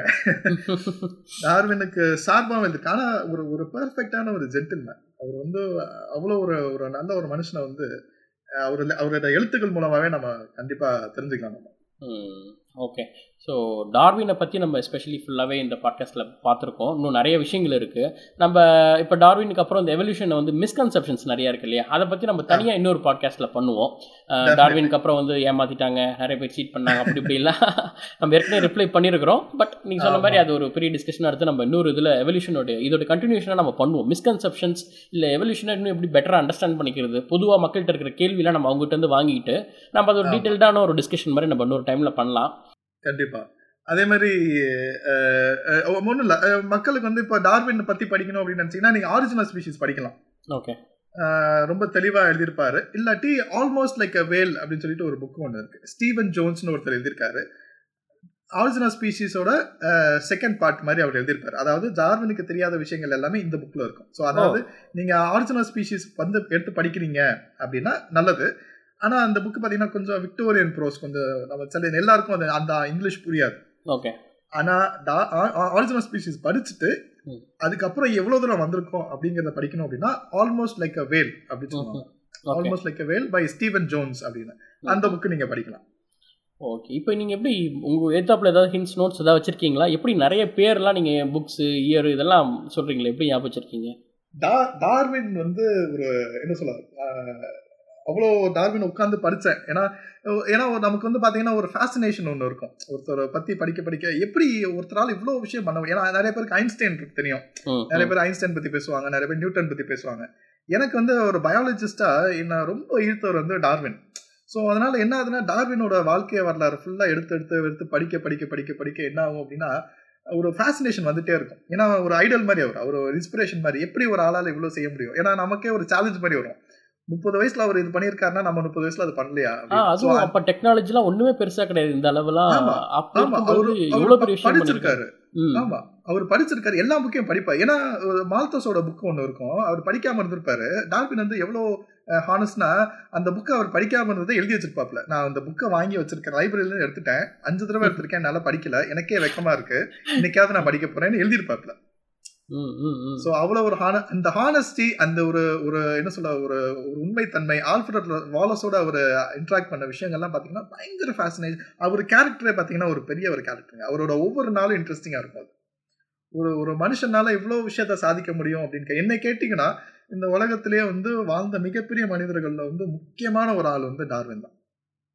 டார்வினுக்கு சார்பாகவும் எழுதியிருக்காங்க ஆனா ஒரு ஒரு பெர்ஃபெக்டான ஒரு ஜென்டில்மேன் அவர் வந்து அவ்வளோ ஒரு ஒரு நல்ல ஒரு மனுஷனை வந்து அவர் அவரோட எழுத்துக்கள் மூலமாவே நம்ம கண்டிப்பா தெரிஞ்சுக்கலாம் நம்ம ம். ஓகே ஸோ டார்வினை பற்றி நம்ம எஸ்பெஷலி ஃபுல்லாகவே இந்த பாட்காஸ்ட்டில் பார்த்துருக்கோம் இன்னும் நிறைய விஷயங்கள் இருக்குது நம்ம இப்போ டார்வினுக்கு அப்புறம் இந்த எவல்யூஷனில் வந்து மிஸ்கன்செப்ஷன்ஸ் நிறையா இருக்கு இல்லையா அதை பற்றி நம்ம தனியாக இன்னொரு பாட்காஸ்ட்டில் பண்ணுவோம் அஹ், டார்வினுக்கு அப்புறம் வந்து ஏமாற்றிட்டாங்க நிறைய பேர் சீட் பண்ணாங்க அப்படி இப்படிலாம் நம்ம ஏற்கனவே ரிப்ளை பண்ணியிருக்கிறோம் பட் நீங்கள் சொன்ன மாதிரி அது ஒரு பெரிய டிஸ்கஷன் எடுத்து நம்ம இன்னொரு இதில் எவல்யூஷனோட இதோட கண்டினியூஷனாக நம்ம பண்ணுவோம் மிஸ்கன்செப்ஷன்ஸ் இல்லை எவல்யூஷனை இன்னும் எப்படி பெட்டராக அண்டர்ஸ்டாண்ட் பண்ணிக்கிறது பொதுவாக மக்கள்கிட்ட இருக்கிற கேள்வியெலாம் நம்ம அவங்ககிட்ட இருந்து வாங்கிட்டு நம்ம அது ஒரு ஆமா. டீட்டெயில்டான ஒரு டிஸ்கஷன் மாதிரி நம்ம இன்னொரு டைமில் பண்ணலாம் கண்டிப்பா அதே மாதிரி ஒன்றும் இல்லை மக்களுக்கு வந்து இப்போ டார்வின் பத்தி படிக்கணும் அப்படின்னு நினைச்சீங்கன்னா நீங்க ஆரிஜினல் ஸ்பீஷிஸ் படிக்கலாம் ஓகே அஹ் ரொம்ப தெளிவா எழுதியிருப்பாரு இல்லாட்டி ஆல்மோஸ்ட் லைக் அ வேல் அப்படின்னு சொல்லிட்டு ஒரு புக் ஒன்று இருக்கு ஸ்டீவன் ஜோன்ஸ்னு ஒருத்தர் எழுதியிருக்காரு ஆரிஜினல் ஸ்பீஷிஸோட செகண்ட் பார்ட் மாதிரி அவர் எழுதியிருப்பாரு அதாவது டார்வினுக்கு தெரியாத விஷயங்கள் எல்லாமே இந்த புக்ல இருக்கும் ஸோ அதாவது நீங்க ஆரிஜினல் ஸ்பீஷிஸ் வந்து எடுத்து படிக்கிறீங்க அப்படின்னா நல்லது ஆனா அந்த புக் பாத்தீங்கன்னா கொஞ்சம் விக்டோரியன் ப்ரோஸ் கொஞ்சம் நம்ம சில எல்லாருக்கும் அந்த அந்த இங்கிலீஷ் புரியாது ஓகே ஆனா ஆரிஜினல் ஸ்பீஷிஸ் படிச்சுட்டு ம். அதுக்கப்புறம் எவ்வளவு தூரம் வந்திருக்கோம் அப்படிங்கறத படிக்கணும் அப்படின்னா ஆல்மோஸ்ட் லைக் அ வேல் அப்படின்னு சொல்லுவாங்க okay almost like a whale by Steven Jones அப்படின்னு அந்த புக்கு நீங்க படிக்கலாம் ஓகே இப்போ நீங்கள் எப்படி உங்கள் ஏத்தாப்பில் ஏதாவது ஹிண்ட்ஸ் நோட்ஸ் ஏதாவது வச்சுருக்கீங்களா எப்படி நிறைய பேர்லாம் நீங்கள் புக்ஸு இயர் இதெல்லாம் சொல்கிறீங்களா எப்படி ஞாபகம் வச்சுருக்கீங்க டா- டார்வின் வந்து ஒரு என்ன சொல்ல ஆஹ், அவ்வளோ டார்வின் உட்காந்து படித்தேன் ஏன்னா ஏன்னா ஒரு நமக்கு வந்து பார்த்தீங்கன்னா ஒரு ஃபேசினேஷன் ஒன்று இருக்கும் ஒருத்தரை பற்றி படிக்க படிக்க எப்படி ஒருத்தரால் இவ்வளோ விஷயம் பண்ண முடியும் ஏன்னா நிறைய பேருக்கு ஐன்ஸ்டைன் இருக்கு தெரியும் ம் நிறைய பேர் ஐன்ஸ்டைன் பற்றி பேசுவாங்க நிறைய பேர் நியூட்டன் பற்றி பேசுவாங்க எனக்கு வந்து ஒரு பயாலஜிஸ்டா என்ன ரொம்ப ஈர்த்தவர் வந்து டார்வின் ஸோ அதனால என்ன ஆகுதுன்னா டார்வினோட வாழ்க்கை வரலாறு ஃபுல்லாக எடுத்து எடுத்து எடுத்து படிக்க படிக்க படிக்க படிக்க என்ன ஆகும் அப்படின்னா ஒரு ஃபேசினேஷன் வந்துட்டே இருக்கும் ஏன்னா ஒரு ஐடல் மாதிரி அவர் அவர் ஒரு இன்ஸ்பிரேஷன் மாதிரி எப்படி ஒரு ஆளால் இவ்வளோ செய்ய முடியும் ஏன்னா நமக்கே ஒரு சேலஞ்ச் மாதிரி வரும் முப்பது வயசுல அவர் இது பண்ணியிருக்காருன்னா நம்ம முப்பது வயசுல அது பண்ணலையா ஆ அப்படின்னு. So, அதுவும் அப்போ டெக்னாலஜிலாம் ஒன்றுமே பெருசாக கிடையாது இந்த அளவுலாம் ஆமா. அப்போ ஆமா இருக்கும்போது அவரு எவ்வளோ அவர் பெரிய விஷயம் படிச்சிருக்காரு ம் ஆமா அவர் படிச்சிருக்காரு எல்லா புக்கையும் படிப்பார் ஏன்னா ஒரு மால்தஸோட புக் ஒன்று இருக்கும் அவர் படிக்காம இருந்திருப்பாரு டால்பின் வந்து எவ்வளோ ஹானஸ்ட்னா அந்த புக்கை அவர் படிக்காம இருந்ததை எழுதி வச்சிருப்பாப்ல நான் அந்த புக்கை வாங்கி வச்சிருக்கேன் லைப்ரரியில எடுத்துட்டேன் அஞ்சு தடவை எடுத்திருக்கேன் என்னால படிக்கல எனக்கே வெக்கமா இருக்கு இன்னைக்காவது நான் படிக்க போறேன்னு எழுதியிருப்பாப்ல ம் ம் ம் ஸோ அவ்வளோ ஒரு ஹான அந்த ஹானஸ்டி அந்த ஒரு ஒரு என்ன சொல்ல ஒரு ஒரு உண்மைத்தன்மை ஆல்ஃபரட் வாலஸோட அவர் இன்ட்ராக்ட் பண்ண விஷயங்கள்லாம் பார்த்தீங்கன்னா பயங்கர ஃபேசினேஷன் அவர் கேரக்டரே பார்த்தீங்கன்னா ஒரு பெரிய ஒரு கேரக்டருங்க அவரோட ஒவ்வொரு நாளும் இன்ட்ரெஸ்டிங்காக இருக்கும் அது ஒரு ஒரு மனுஷனால இவ்வளோ விஷயத்த சாதிக்க முடியும் அப்படின்னு கே- என்னை கேட்டிங்கன்னா இந்த உலகத்திலேயே வந்து வாழ்ந்த மிகப்பெரிய மனிதர்கள்ல வந்து முக்கியமான ஒரு ஆள் வந்து டார்வின் தான்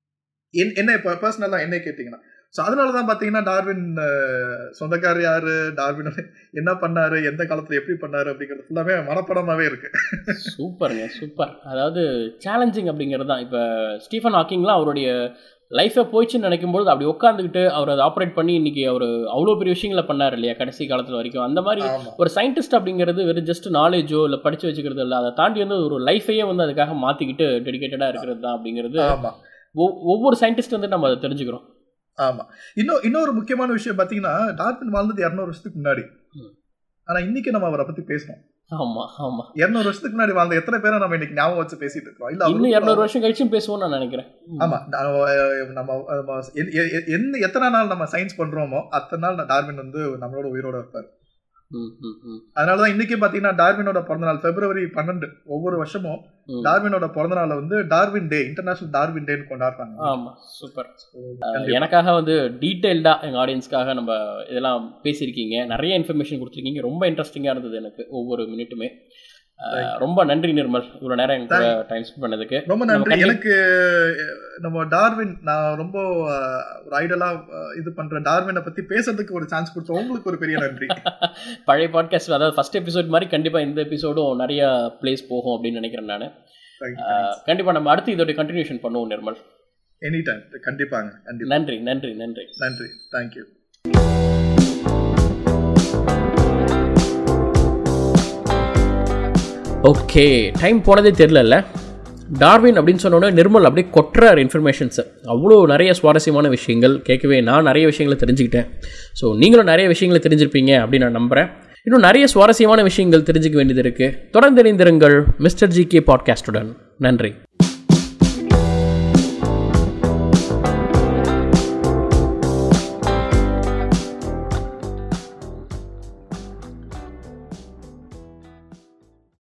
என் என்னை இப்போ பர்சனலாக என்னை கேட்டிங்கன்னா ஸோ அதனால தான் பார்த்தீங்கன்னா டார்வின் அஹ், சொந்தக்காரர் யாரு டார்வின் என்ன பண்ணாரு எந்த காலத்துல எப்படி பண்ணாரு அப்படிங்கிறது ஃபுல்லாவே மனப்படமாவே இருக்கு சூப்பருங்க சூப்பர் அதாவது சேலஞ்சிங் அப்படிங்கிறது தான் இப்போ ஸ்டீஃபன் ஹாக்கிங்லாம் அவருடைய லைஃபை போயிடுச்சுன்னு நினைக்கும்போது அப்படி உட்காந்துக்கிட்டு அவர் அதை ஆப்ரேட் பண்ணி இன்னைக்கு அவர் அவ்வளோ பெரிய விஷயங்களை பண்ணார் இல்லையா கடைசி காலத்தில் வரைக்கும் அந்த மாதிரி ஆமா ஒரு சயின்டிஸ்ட் அப்படிங்கிறது வெறும் ஜஸ்ட் நாலேஜோ இல்லை படித்து வச்சுக்கிறது இல்லை அதை தாண்டி வந்து ஒரு லைஃபையே வந்து அதுக்காக மாற்றிக்கிட்டு டெடிகேட்டடாக இருக்கிறது தான் அப்படிங்கிறது ஆமா ஒவ்- ஒவ்வொரு சயின்டிஸ்ட் வந்து நம்ம அதை தெரிஞ்சுக்கிறோம் ஆமா இன்னும் இன்னொரு முக்கியமான விஷயம் பாத்தீங்கன்னா டார்வின் வாழ்ந்தது இரநூறு வருஷத்துக்கு முன்னாடி ம். ஆனா இன்னைக்கு நம்ம அவரை பத்தி பேசணும் ஆமாம் ஆமாம் இருநூறு வருஷத்துக்கு முன்னாடி வாழ்ந்த எத்தனை பேரை நம்ம இன்னைக்கு ஞாபகம் வச்சு பேசிட்டு இருக்கோம் இல்ல இன்னும் அவரு- இரநூறு வருஷம் கழிச்சும் பேசுவோம்னு நான் நினைக்கிறேன் ம். ஆமா நான் நம்ம நம்ம எ- எ- எ- என்ன எத்தனை நாள் நம்ம சயின்ஸ் பண்றோமோ அத்தனை நாள் டார்வின் வந்து நம்மளோட உயிரோட இருப்பார் ம் ம் ம் அதனாலதான் இன்னைக்கு பாத்தீங்கன்னா டார்வினோட பிறந்த நாள் பிப்ரவரி பன்னெண்டு ஒவ்வொரு வருஷமும் ம். டார்வினோட பிறந்த நாளை வந்து டார்வின் டே இன்டர்நேஷனல் டார்வின் டேன்னு கொண்டாடுறாங்க ஆமாம் சூப்பர் கண்டிப்பா. எனக்காக வந்து டீட்டெயில்டாக எங்கள் ஆடியன்ஸ்க்காக நம்ம இதெல்லாம் பேசியிருக்கீங்க நிறைய இன்ஃபர்மேஷன் கொடுத்துருக்கீங்க ரொம்ப இன்ட்ரெஸ்டிங்காக இருந்தது எனக்கு ஒவ்வொரு மினிட்டுமே அஹ், ரொம்ப நன்றி நிர்மல் இவ்வளோ நேரம் எங்க கூட டைம் ஸ்பெண்ட் பண்ணதுக்கு ரொம்ப நம்ம நன்றி கண்டி- எனக்கு அஹ், நம்ம டார்வின் நான் ரொம்ப அஹ், ஒரு ஐடலா அஹ், இது பண்ற டார்வினை பத்தி பேசுறதுக்கு ஒரு சான்ஸ் கொடுத்த உங்களுக்கு ஒரு பெரிய நன்றி பழைய பாட்காஸ்ட் அதாவது ஃபர்ஸ்ட் எபிசோட் மாதிரி கண்டிப்பாக இந்த எபிசோடும் நிறைய ப்ளேஸ் போகும் அப்படின்னு நினைக்கிறேன் நான் கண்டிப்பாக நம்ம அடுத்து இதோட கண்டினியூஷன் பண்ணுவோம் நிர்மல் எனி டைம் கண்டிப்பாங்க கண்டிப்பா நன்றி நன்றி நன்றி நன்றி தேங்க்யூ ஓகே டைம் போனதே தெரிலல்ல டார்வின் அப்படின்னு சொன்னோன்னே நிர்மல் அப்படியே கொட்டுறார் இன்ஃபர்மேஷன்ஸை அவ்வளோ நிறைய சுவாரஸ்யமான விஷயங்கள் கேட்கவே நான் நிறைய விஷயங்களை தெரிஞ்சுக்கிட்டேன் ஸோ நீங்களும் நிறைய விஷயங்களை தெரிஞ்சிருப்பீங்க அப்படின்னு நான் நம்புகிறேன் இன்னும் நிறைய சுவாரஸ்யமான விஷயங்கள் தெரிஞ்சுக்க வேண்டியது இருக்குது தொடர்ந்து இணைந்திருங்கள் மிஸ்டர் ஜி கே பாட்காஸ்டுடன் நன்றி